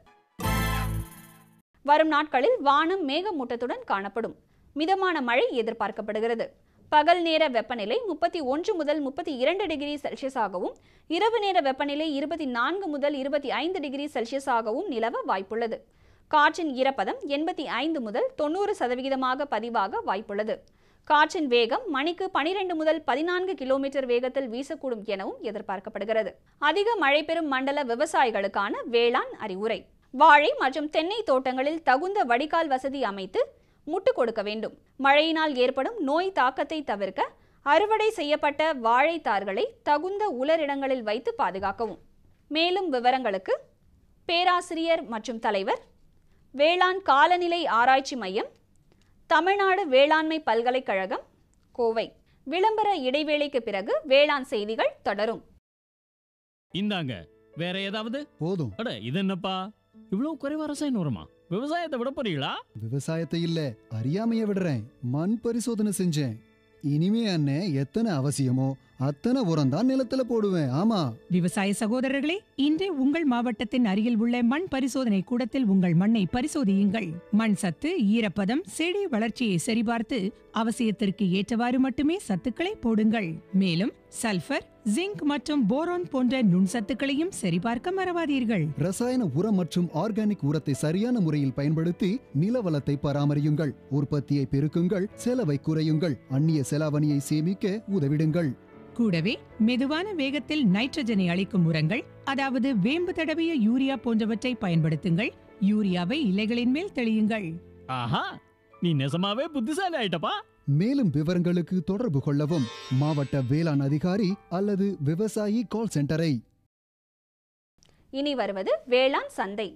வரும் நாட்களில் வானம் மேகமூட்டத்துடன் காணப்படும் மிதமான மழை எதிர்பார்க்கப்படுகிறது பகல் நேர வெப்பநிலை முப்பத்தி ஒன்று முதல் முப்பத்தி இரண்டு டிகிரி செல்சியஸாகவும் இரவு நேர வெப்பநிலை இருபத்தி நான்கு முதல் இருபத்தி ஐந்து டிகிரி செல்சியஸாகவும் நிலவ வாய்ப்புள்ளது காற்றின் ஈரப்பதம் எண்பத்தி ஐந்து முதல் தொண்ணூறு சதவிகிதமாக பதிவாக வாய்ப்புள்ளது காற்றின் வேகம் மணிக்கு பனிரெண்டு முதல் பதினான்கு கிலோமீட்டர் வேகத்தில் வீசக்கூடும் எனவும் எதிர்பார்க்கப்படுகிறது அதிக மழை பெறும் மண்டல விவசாயிகளுக்கான வேளாண் அறிவுரை வாழை மற்றும் தென்னை தோட்டங்களில் தகுந்த வடிகால் வசதி அமைத்து முட்டு கொடுக்க வேண்டும் மழையினால் ஏற்படும் நோய் தாக்கத்தை தவிர்க்க அறுவடை செய்யப்பட்ட வாழைத்தார்களை தகுந்த உலரிடங்களில் வைத்து பாதுகாக்கவும் மேலும் விவரங்களுக்கு பேராசிரியர் மற்றும் தலைவர் வேளாண் காலநிலை ஆராய்ச்சி மையம் தமிழ்நாடு வேளாண்மை பல்கலைக்கழகம் கோவை விளம்பர இடைவேளைக்கு பிறகு வேளாண் செய்திகள் தொடரும் இந்தாங்க வேற ஏதாவது போதும் அட இது என்னப்பா இவ்வளவு குறைவா ரசாயன உரமா விவசாயத்தை விட போறீங்களா விவசாயத்தை இல்ல அறியாமைய விடுறேன் மண் பரிசோதனை செஞ்சேன் இனிமே அண்ணே எத்தனை அவசியமோ அத்தனை உரம் தான் நிலத்துல போடுவேன் ஆமா விவசாய சகோதரர்களே இன்றே உங்கள் மாவட்டத்தின் அருகில் உள்ள மண் பரிசோதனை கூடத்தில் உங்கள் மண்ணை பரிசோதியுங்கள் மண் சத்து ஈரப்பதம் செடி வளர்ச்சியை சரிபார்த்து அவசியத்திற்கு ஏற்றவாறு மட்டுமே சத்துக்களை போடுங்கள் மேலும் சல்பர் ஜிங்க் மற்றும் போரான் போன்ற நுண்சத்துக்களையும் சரிபார்க்க மறவாதீர்கள் ரசாயன உரம் மற்றும் ஆர்கானிக் உரத்தை சரியான முறையில் பயன்படுத்தி நில வளத்தை பராமரியுங்கள் உற்பத்தியை பெருக்குங்கள் செலவை குறையுங்கள் அந்நிய செலாவணியை சேமிக்க உதவிடுங்கள் கூடவே மெதுவான வேகத்தில் நைட்ரஜனை அளிக்கும் உரங்கள் அதாவது வேம்பு தடவிய யூரியா போன்றவற்றை பயன்படுத்துங்கள் யூரியாவை இலைகளின் மேல் தெளியுங்கள் ஆஹா நீ நெசமாவே புத்திசாலி ஆயிட்டப்பா மேலும் விவரங்களுக்கு தொடர்பு கொள்ளவும் மாவட்ட வேளாண் அதிகாரி அல்லது விவசாயி கால் சென்டரை இனி வருவது வேளாண் சந்தை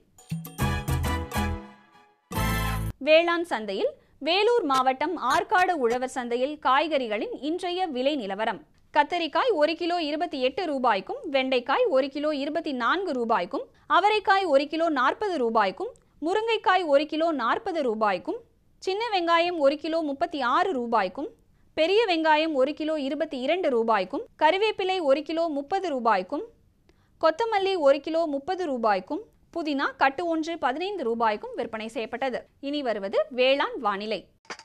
வேளாண் சந்தையில் வேலூர் மாவட்டம் ஆற்காடு உழவர் சந்தையில் காய்கறிகளின் இன்றைய விலை நிலவரம் கத்தரிக்காய் ஒரு கிலோ இருபத்தி எட்டு ரூபாய்க்கும் வெண்டைக்காய் ஒரு கிலோ இருபத்தி நான்கு ரூபாய்க்கும் அவரைக்காய் ஒரு கிலோ நாற்பது ரூபாய்க்கும் முருங்கைக்காய் ஒரு கிலோ நாற்பது ரூபாய்க்கும் சின்ன வெங்காயம் ஒரு கிலோ முப்பத்தி ஆறு ரூபாய்க்கும் பெரிய வெங்காயம் ஒரு கிலோ இருபத்தி இரண்டு ரூபாய்க்கும் கறிவேப்பிலை ஒரு கிலோ முப்பது ரூபாய்க்கும் கொத்தமல்லி ஒரு கிலோ முப்பது ரூபாய்க்கும் புதினா கட்டு ஒன்று பதினைந்து ரூபாய்க்கும் விற்பனை செய்யப்பட்டது இனி வருவது வேளாண் வானிலை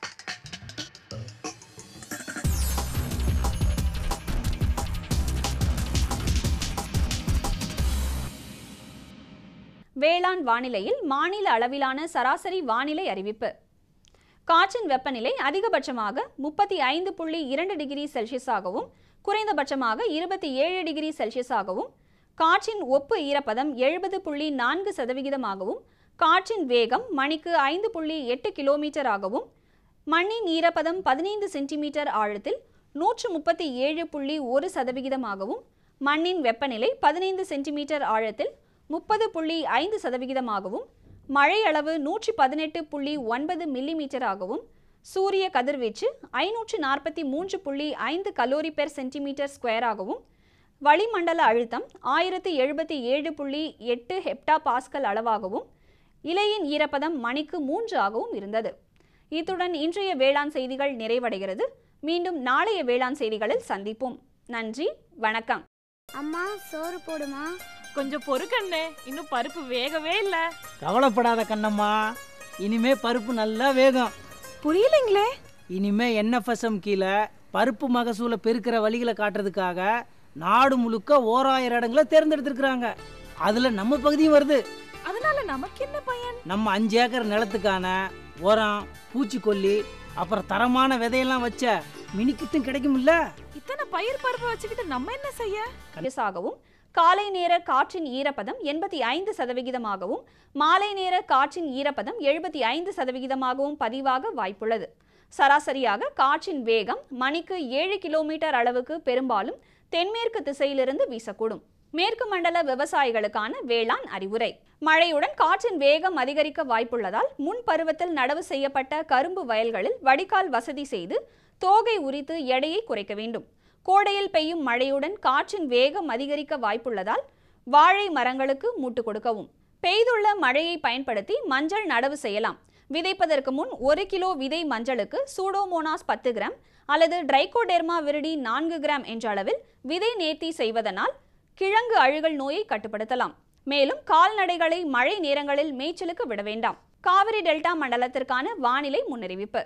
வேளாண் வானிலையில் மாநில அளவிலான சராசரி வானிலை அறிவிப்பு காற்றின் வெப்பநிலை அதிகபட்சமாக முப்பத்தி ஐந்து புள்ளி இரண்டு டிகிரி செல்சியஸாகவும் குறைந்தபட்சமாக இருபத்தி ஏழு டிகிரி செல்சியஸாகவும் காற்றின் ஒப்பு ஈரப்பதம் எழுபது புள்ளி நான்கு சதவிகிதமாகவும் காற்றின் வேகம் மணிக்கு ஐந்து புள்ளி எட்டு கிலோமீட்டர் ஆகவும் மண்ணின் ஈரப்பதம் பதினைந்து சென்டிமீட்டர் ஆழத்தில் நூற்று முப்பத்தி ஏழு புள்ளி ஒரு சதவிகிதமாகவும் மண்ணின் வெப்பநிலை பதினைந்து சென்டிமீட்டர் ஆழத்தில் முப்பது புள்ளி ஐந்து சதவிகிதமாகவும் மழை அளவு நூற்றி பதினெட்டு புள்ளி ஒன்பது மில்லிமீட்டராகவும் சூரிய கதிர்வீச்சு ஐநூற்று நாற்பத்தி மூன்று புள்ளி ஐந்து கலோரி பெர் சென்டிமீட்டர் ஸ்கொயராகவும் வளிமண்டல அழுத்தம் ஆயிரத்தி எழுபத்தி ஏழு புள்ளி எட்டு ஹெப்டா பாஸ்கல் அளவாகவும் இலையின் ஈரப்பதம் மணிக்கு மூன்று ஆகவும் இருந்தது இத்துடன் இன்றைய வேளாண் செய்திகள் நிறைவடைகிறது மீண்டும் நாளைய வேளாண் செய்திகளில் சந்திப்போம் நன்றி வணக்கம் அம்மா சோறு போடுமா கொஞ்சம் பொறுக்கண்ணே இன்னும் பருப்பு வேகவே இல்ல கவலைப்படாத கண்ணம்மா இனிமே பருப்பு நல்லா வேகும் புரியலைங்களே இனிமே என்எஃப்எஸ்எம் கீழே பருப்பு மகசூலை பெருக்கிற வழிகளை காட்டுறதுக்காக நாடு முழுக்க ஓராயிரம் இடங்களை தேர்ந்தெடுத்திருக்கிறாங்க அதுல நம்ம பகுதியும் வருது அதனால நமக்கு என்ன பயன் நம்ம அஞ்சு ஏக்கர் நிலத்துக்கான உரம் பூச்சிக்கொல்லி அப்புறம் தரமான விதையெல்லாம் வச்ச மினி கிட்டும் கிடைக்கும்ல இத்தனை பயிர் பருப்பு வச்சுக்கிட்டு நம்ம என்ன செய்ய ஆகவும் காலை நேர காற்றின் ஈரப்பதம் எண்பத்தி ஐந்து சதவிகிதமாகவும் மாலை நேர காற்றின் ஈரப்பதம் எழுபத்தி ஐந்து சதவிகிதமாகவும் பதிவாக வாய்ப்புள்ளது சராசரியாக காற்றின் வேகம் மணிக்கு ஏழு கிலோமீட்டர் அளவுக்கு பெரும்பாலும் தென்மேற்கு திசையிலிருந்து வீசக்கூடும் மேற்கு மண்டல விவசாயிகளுக்கான வேளாண் அறிவுரை மழையுடன் காற்றின் வேகம் அதிகரிக்க வாய்ப்புள்ளதால் முன் பருவத்தில் நடவு செய்யப்பட்ட கரும்பு வயல்களில் வடிகால் வசதி செய்து தோகை உரித்து எடையை குறைக்க வேண்டும் கோடையில் பெய்யும் மழையுடன் காற்றின் வேகம் அதிகரிக்க வாய்ப்புள்ளதால் வாழை மரங்களுக்கு மூட்டு கொடுக்கவும் பெய்துள்ள மழையை பயன்படுத்தி மஞ்சள் நடவு செய்யலாம் விதைப்பதற்கு முன் ஒரு கிலோ விதை மஞ்சளுக்கு சூடோமோனாஸ் பத்து கிராம் அல்லது ட்ரைகோடெர்மா விரிடி நான்கு கிராம் என்ற அளவில் விதை நேர்த்தி செய்வதனால் கிழங்கு அழுகல் நோயை கட்டுப்படுத்தலாம் மேலும் கால்நடைகளை மழை நேரங்களில் மேய்ச்சலுக்கு விட வேண்டாம் காவிரி டெல்டா மண்டலத்திற்கான வானிலை முன்னறிவிப்பு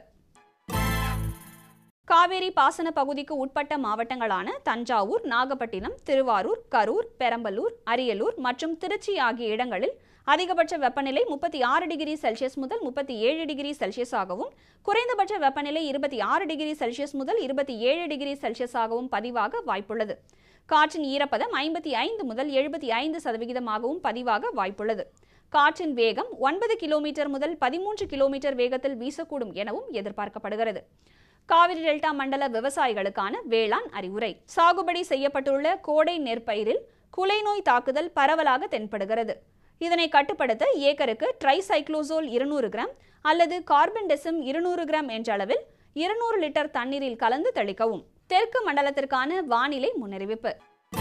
காவேரி பாசன பகுதிக்கு உட்பட்ட மாவட்டங்களான தஞ்சாவூர் நாகப்பட்டினம் திருவாரூர் கரூர் பெரம்பலூர் அரியலூர் மற்றும் திருச்சி ஆகிய இடங்களில் அதிகபட்ச வெப்பநிலை முப்பத்தி ஆறு டிகிரி செல்சியஸ் முதல் முப்பத்தி ஏழு டிகிரி செல்சியஸ் ஆகவும் குறைந்தபட்ச வெப்பநிலை இருபத்தி ஆறு டிகிரி செல்சியஸ் முதல் இருபத்தி ஏழு டிகிரி செல்சியஸ் ஆகவும் பதிவாக வாய்ப்புள்ளது காற்றின் ஈரப்பதம் ஐம்பத்தி ஐந்து முதல் எழுபத்தி ஐந்து சதவிகிதமாகவும் பதிவாக வாய்ப்புள்ளது காற்றின் வேகம் ஒன்பது கிலோமீட்டர் முதல் பதிமூன்று கிலோமீட்டர் வேகத்தில் வீசக்கூடும் எனவும் எதிர்பார்க்கப்படுகிறது காவிரி டெல்டா மண்டல விவசாயிகளுக்கான வேளாண் அறிவுரை சாகுபடி செய்யப்பட்டுள்ள கோடை நெற்பயிரில் குலை நோய் தாக்குதல் பரவலாக தென்படுகிறது இதனை கட்டுப்படுத்த ஏக்கருக்கு ட்ரைசைக்ளோசோல் இருநூறு கிராம் அல்லது கார்பன் டெசிம் இருநூறு கிராம் என்ற அளவில் இருநூறு லிட்டர் தண்ணீரில் கலந்து தெளிக்கவும் தெற்கு மண்டலத்திற்கான வானிலை முன்னறிவிப்பு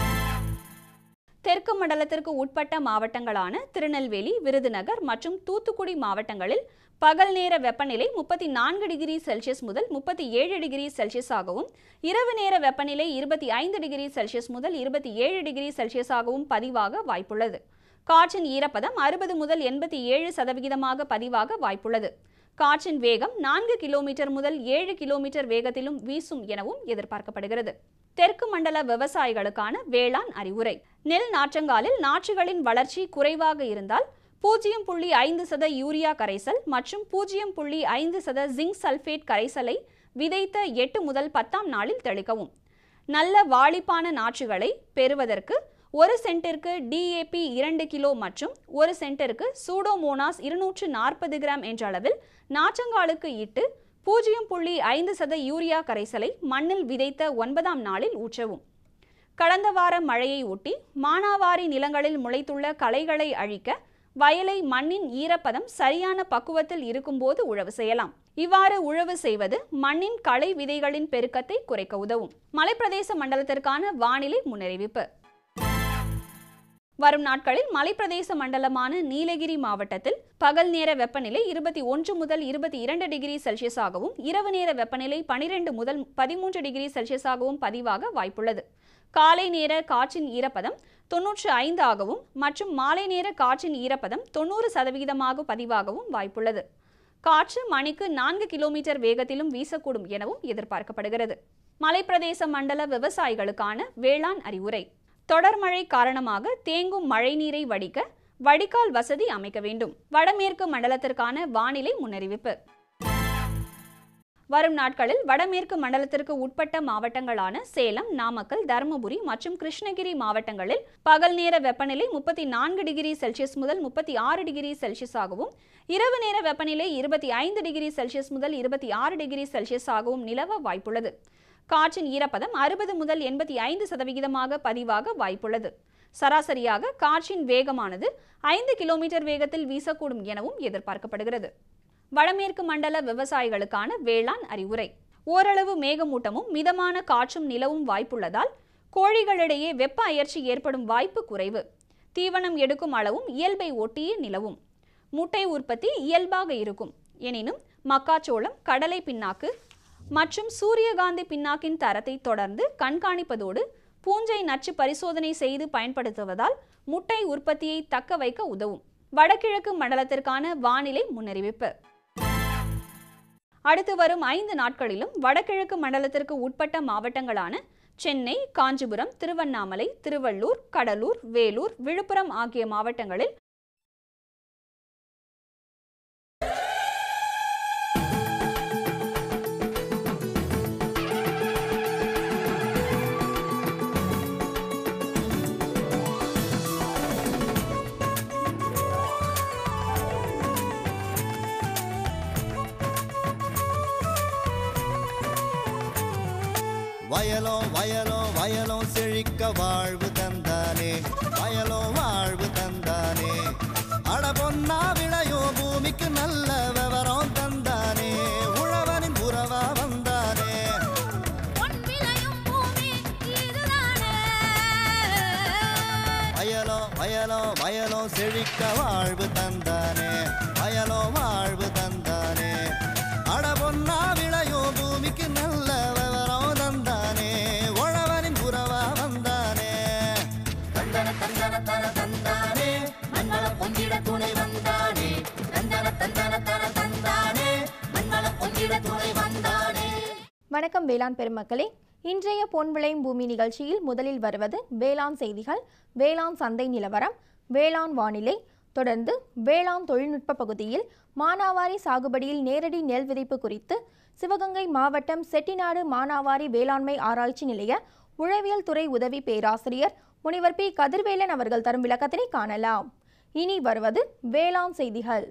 தெற்கு மண்டலத்திற்கு உட்பட்ட மாவட்டங்களான திருநெல்வேலி விருதுநகர் மற்றும் தூத்துக்குடி மாவட்டங்களில் பகல் நேர வெப்பநிலை முப்பத்தி நான்கு டிகிரி செல்சியஸ் முதல் முப்பத்தி ஏழு டிகிரி செல்சியஸ் ஆகவும் இரவு நேர வெப்பநிலை இருபத்தி ஐந்து டிகிரி செல்சியஸ் முதல் இருபத்தி ஏழு டிகிரி செல்சியஸ் ஆகவும் பதிவாக வாய்ப்புள்ளது காற்றின் ஈரப்பதம் அறுபது முதல் எண்பத்தி ஏழு சதவிகிதமாக பதிவாக வாய்ப்புள்ளது காற்றின் வேகம் நான்கு கிலோமீட்டர் முதல் ஏழு கிலோமீட்டர் வேகத்திலும் வீசும் எனவும் எதிர்பார்க்கப்படுகிறது தெற்கு மண்டல விவசாயிகளுக்கான வேளாண் அறிவுரை நெல் நாற்றங்காலில் நாற்றுகளின் வளர்ச்சி குறைவாக இருந்தால் பூஜ்ஜியம் புள்ளி ஐந்து சத யூரியா கரைசல் மற்றும் பூஜ்ஜியம் புள்ளி ஐந்து சத ஜிங்க் சல்பேட் கரைசலை விதைத்த எட்டு முதல் பத்தாம் நாளில் தெளிக்கவும் நல்ல வாளிப்பான நாற்றுகளை பெறுவதற்கு ஒரு சென்டிற்கு டிஏபி இரண்டு கிலோ மற்றும் ஒரு சென்டிற்கு சூடோமோனாஸ் இருநூற்று நாற்பது கிராம் என்ற அளவில் நாற்றங்காலுக்கு இட்டு பூஜ்ஜியம் புள்ளி ஐந்து சத யூரியா கரைசலை மண்ணில் விதைத்த ஒன்பதாம் நாளில் ஊற்றவும் கடந்த வார மழையை ஒட்டி மானாவாரி நிலங்களில் முளைத்துள்ள களைகளை அழிக்க வயலை மண்ணின் ஈரப்பதம் சரியான பக்குவத்தில் இருக்கும்போது உழவு செய்யலாம் இவ்வாறு உழவு செய்வது மண்ணின் களை விதைகளின் பெருக்கத்தை குறைக்க உதவும் மலைப்பிரதேச மண்டலத்திற்கான வானிலை முன்னறிவிப்பு வரும் நாட்களில் மலைப்பிரதேச மண்டலமான நீலகிரி மாவட்டத்தில் பகல் நேர வெப்பநிலை இருபத்தி ஒன்று முதல் இருபத்தி இரண்டு டிகிரி செல்சியஸாகவும் இரவு நேர வெப்பநிலை பனிரெண்டு முதல் பதிமூன்று டிகிரி செல்சியஸாகவும் பதிவாக வாய்ப்புள்ளது காலை நேர காற்றின் ஈரப்பதம் தொன்னூற்று ஐந்து ஆகவும் மற்றும் மாலை நேர காற்றின் ஈரப்பதம் தொண்ணூறு சதவிகிதமாக பதிவாகவும் வாய்ப்புள்ளது காற்று மணிக்கு நான்கு கிலோமீட்டர் வேகத்திலும் வீசக்கூடும் எனவும் எதிர்பார்க்கப்படுகிறது மலைப்பிரதேச மண்டல விவசாயிகளுக்கான வேளாண் அறிவுரை தொடர் மழை காரணமாக தேங்கும் மழைநீரை வடிக்க வடிகால் வசதி அமைக்க வேண்டும் வடமேற்கு மண்டலத்திற்கான வானிலை முன்னறிவிப்பு வரும் நாட்களில் வடமேற்கு மண்டலத்திற்கு உட்பட்ட மாவட்டங்களான சேலம் நாமக்கல் தருமபுரி மற்றும் கிருஷ்ணகிரி மாவட்டங்களில் பகல் நேர வெப்பநிலை முப்பத்தி நான்கு டிகிரி செல்சியஸ் முதல் முப்பத்தி ஆறு டிகிரி செல்சியஸ் ஆகவும் இரவு நேர வெப்பநிலை இருபத்தி ஐந்து டிகிரி செல்சியஸ் முதல் இருபத்தி ஆறு டிகிரி செல்சியஸ் ஆகவும் நிலவ வாய்ப்புள்ளது காற்றின் ஈரப்பதம் அறுபது முதல் எண்பத்தி ஐந்து சதவிகிதமாக பதிவாக வாய்ப்புள்ளது சராசரியாக காற்றின் வேகமானது ஐந்து கிலோமீட்டர் வேகத்தில் வீசக்கூடும் எனவும் எதிர்பார்க்கப்படுகிறது வடமேற்கு மண்டல விவசாயிகளுக்கான வேளாண் அறிவுரை ஓரளவு மேகமூட்டமும் மிதமான காற்றும் நிலவும் வாய்ப்புள்ளதால் கோழிகளிடையே வெப்ப அயற்சி ஏற்படும் வாய்ப்பு குறைவு தீவனம் எடுக்கும் அளவும் இயல்பை ஒட்டியே நிலவும் முட்டை உற்பத்தி இயல்பாக இருக்கும் எனினும் மக்காச்சோளம் கடலை பின்னாக்கு மற்றும் சூரியகாந்தி பின்னாக்கின் தரத்தை தொடர்ந்து கண்காணிப்பதோடு பூஞ்சை நச்சு பரிசோதனை செய்து பயன்படுத்துவதால் முட்டை உற்பத்தியை தக்க வைக்க உதவும் வடகிழக்கு மண்டலத்திற்கான வானிலை முன்னறிவிப்பு அடுத்து வரும் ஐந்து நாட்களிலும் வடகிழக்கு மண்டலத்திற்கு உட்பட்ட மாவட்டங்களான சென்னை காஞ்சிபுரம் திருவண்ணாமலை திருவள்ளூர் கடலூர் வேலூர் விழுப்புரம் ஆகிய மாவட்டங்களில் வயலோ வயலோ வயலோ செழிக்க வாழ்வு தந்தானே வயலோ வாழ்வு தந்தானே அட பொன்னா விளையோ பூமிக்கு நல்ல விவரம் தந்தானே உழவனின் உறவா வந்தானே வயலோ வயலோ வயலோ செழிக்க வாழ்வு தந்தானே வயலோ வாழ்வு தந்தானே அட பொன்னா விளையோ பூமிக்கு நல்ல விவரம் தந்தானே உழவனின் உறவா வந்தானே தந்தன தந்தன தன தந்தானே மண்வள பொங்கிட துணை வந்தானே தந்தன தந்தன தன தந்தானே மண்வள பொங்கிட துணை வந்தானே வணக்கம் வேளாண் பெருமக்களே இன்றைய பொன் விளையும் பூமி நிகழ்ச்சியில் முதலில் வருவது வேளாண் செய்திகள் வேளாண் சந்தை நிலவரம் வேளாண் வானிலை தொடர்ந்து வேளாண் தொழில்நுட்ப பகுதியில் மானாவாரி சாகுபடியில் நேரடி நெல் விதைப்பு குறித்து சிவகங்கை மாவட்டம் செட்டிநாடு மானாவாரி வேளாண்மை ஆராய்ச்சி நிலைய உழவியல் துறை உதவி பேராசிரியர் முனிவர் பி கதிர்வேலன் அவர்கள் தரும் விளக்கத்தினை காணலாம் இனி வருவது வேளாண் செய்திகள்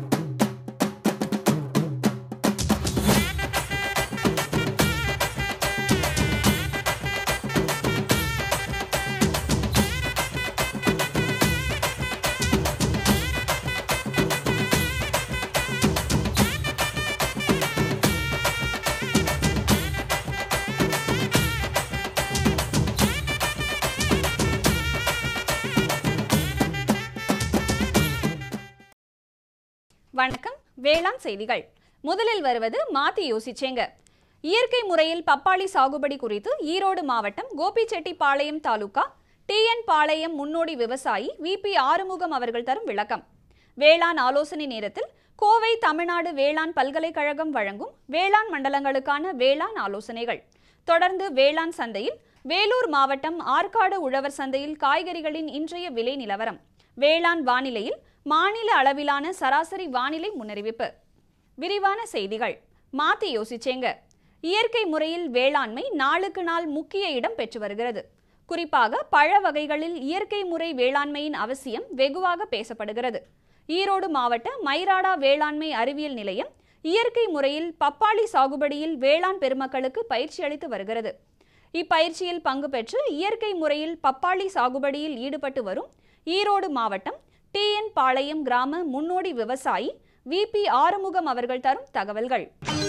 வணக்கம் வேளாண் செய்திகள் முதலில் வருவது மாத்தி யோசிச்சேங்க இயற்கை முறையில் பப்பாளி சாகுபடி குறித்து ஈரோடு மாவட்டம் கோபிச்செட்டிப்பாளையம் தாலுகா டிஎன் பாளையம் முன்னோடி விவசாயி விபி ஆறுமுகம் அவர்கள் தரும் விளக்கம் வேளாண் ஆலோசனை நேரத்தில் கோவை தமிழ்நாடு வேளாண் பல்கலைக்கழகம் வழங்கும் வேளாண் மண்டலங்களுக்கான வேளாண் ஆலோசனைகள் தொடர்ந்து வேளாண் சந்தையில் வேலூர் மாவட்டம் ஆற்காடு உழவர் சந்தையில் காய்கறிகளின் இன்றைய விலை நிலவரம் வேளாண் வானிலையில் மாநில அளவிலான சராசரி வானிலை முன்னறிவிப்பு விரிவான செய்திகள் மாத்தி யோசிச்சேங்க இயற்கை முறையில் வேளாண்மை நாளுக்கு நாள் முக்கிய இடம் பெற்று வருகிறது குறிப்பாக பழ வகைகளில் இயற்கை முறை வேளாண்மையின் அவசியம் வெகுவாக பேசப்படுகிறது ஈரோடு மாவட்ட மைராடா வேளாண்மை அறிவியல் நிலையம் இயற்கை முறையில் பப்பாளி சாகுபடியில் வேளாண் பெருமக்களுக்கு பயிற்சி அளித்து வருகிறது இப்பயிற்சியில் பங்கு பெற்று இயற்கை முறையில் பப்பாளி சாகுபடியில் ஈடுபட்டு வரும் ஈரோடு மாவட்டம் டிஎன் பாளையம் கிராம முன்னோடி விவசாயி விபி ஆறுமுகம் அவர்கள் தரும் தகவல்கள்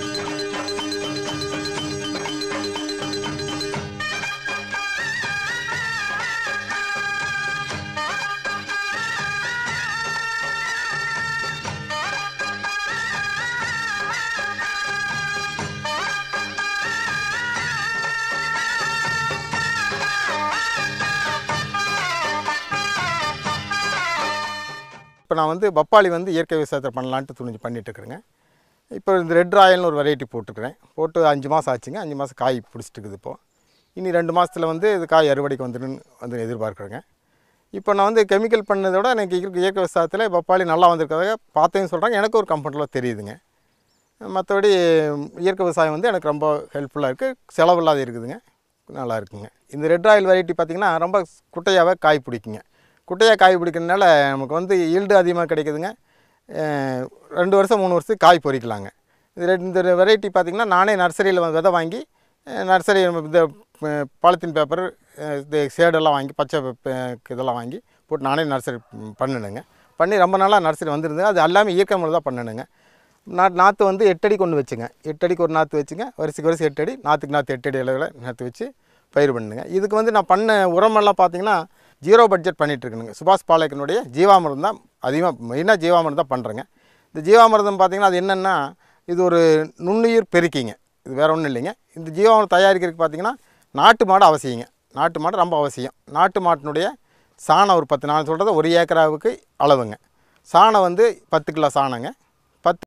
இப்போ நான் வந்து பப்பாளி வந்து இயற்கை விவசாயத்தை பண்ணலான்ட்டு துணிஞ்சு பண்ணிட்டு இருக்கிறேங்க இப்போ இந்த ரெட் ராயல்னு ஒரு வெரைட்டி போட்டிருக்கிறேன் போட்டு அஞ்சு மாதம் ஆச்சுங்க அஞ்சு மாதம் காய் பிடிச்சிட்டு இருக்குது இப்போது இனி ரெண்டு மாதத்தில் வந்து இது காய் அறுவடைக்கு வந்துடும் வந்து எதிர்பார்க்குறேங்க இப்போ நான் வந்து கெமிக்கல் பண்ணதை விட எனக்கு இருக்க இயற்கை விவசாயத்தில் பப்பாளி நல்லா வந்திருக்கிறதாக பார்த்தேன்னு சொல்கிறாங்க எனக்கு ஒரு கம்ஃபர்டபுளாக தெரியுதுங்க மற்றபடி இயற்கை விவசாயம் வந்து எனக்கு ரொம்ப ஹெல்ப்ஃபுல்லாக இருக்குது செலவில்லாத இருக்குதுங்க நல்லா இருக்குங்க இந்த ரெட் ஆயில் வெரைட்டி பார்த்திங்கன்னா ரொம்ப குட்டையாகவே காய் பிடிக்குங்க குட்டையாக காய் பிடிக்கிறதுனால நமக்கு வந்து ஈல்டு அதிகமாக கிடைக்குதுங்க அஹ் ரெண்டு வருஷம் மூணு வருஷத்துக்கு காய் பொறிக்கலாங்க இது ரெண்டு இந்த வெரைட்டி பார்த்திங்கன்னா நானே நர்சரியில் விதை வாங்கி நர்சரி இந்த பாலித்தீன் பேப்பர் இந்த ஷேடெல்லாம் வாங்கி பச்சை பே- இதெல்லாம் வாங்கி போட்டு நானே நர்சரி பண்ணினேங்க பண்ணி ரொம்ப நாளாக நர்சரி வந்துருந்தது அது எல்லாமே இயற்கை முறை தான் பண்ணினேங்க நா நாற்று வந்து எட்டடிக்கு ஒன்று வச்சுங்க எட்டடிக்கு ஒரு நாற்று வச்சுங்க வரிசைக்கு வரிசை எட்டடி நாற்றுக்கு நாற்று எட்டடி அளவில் நாற்று வச்சு பயிர் பண்ணுங்க இதுக்கு வந்து நான் பண்ண உரமெல்லாம் பார்த்தீங்கன்னா ஜீரோ பட்ஜெட் பண்ணிட்டு இருக்கணுங்க சுபாஷ் பாலேக்கனுடைய ஜீவாமிர்தம் தான் அதிகமாக மெயினாக ஜீவாமிர்தம் தான் பண்ணுறேங்க இந்த ஜீவாமிர்தம் பார்த்தீங்கன்னா அது என்னென்னா இது ஒரு நுண்ணுயிர் பெருக்கிங்க இது வேறு ஒன்றும் இல்லைங்க இந்த ஜீவாமிர்தம் தயாரிக்கிறதுக்கு பார்த்தீங்கன்னா நாட்டு மாடு அவசியங்க நாட்டு மாடு ரொம்ப அவசியம் நாட்டு மாட்டினுடைய சாணம் ஒரு பத்து நான் சொல்கிறது ஒரு ஏக்கராவுக்கு அளவுங்க சாணம் வந்து பத்து கிலோ சாணங்க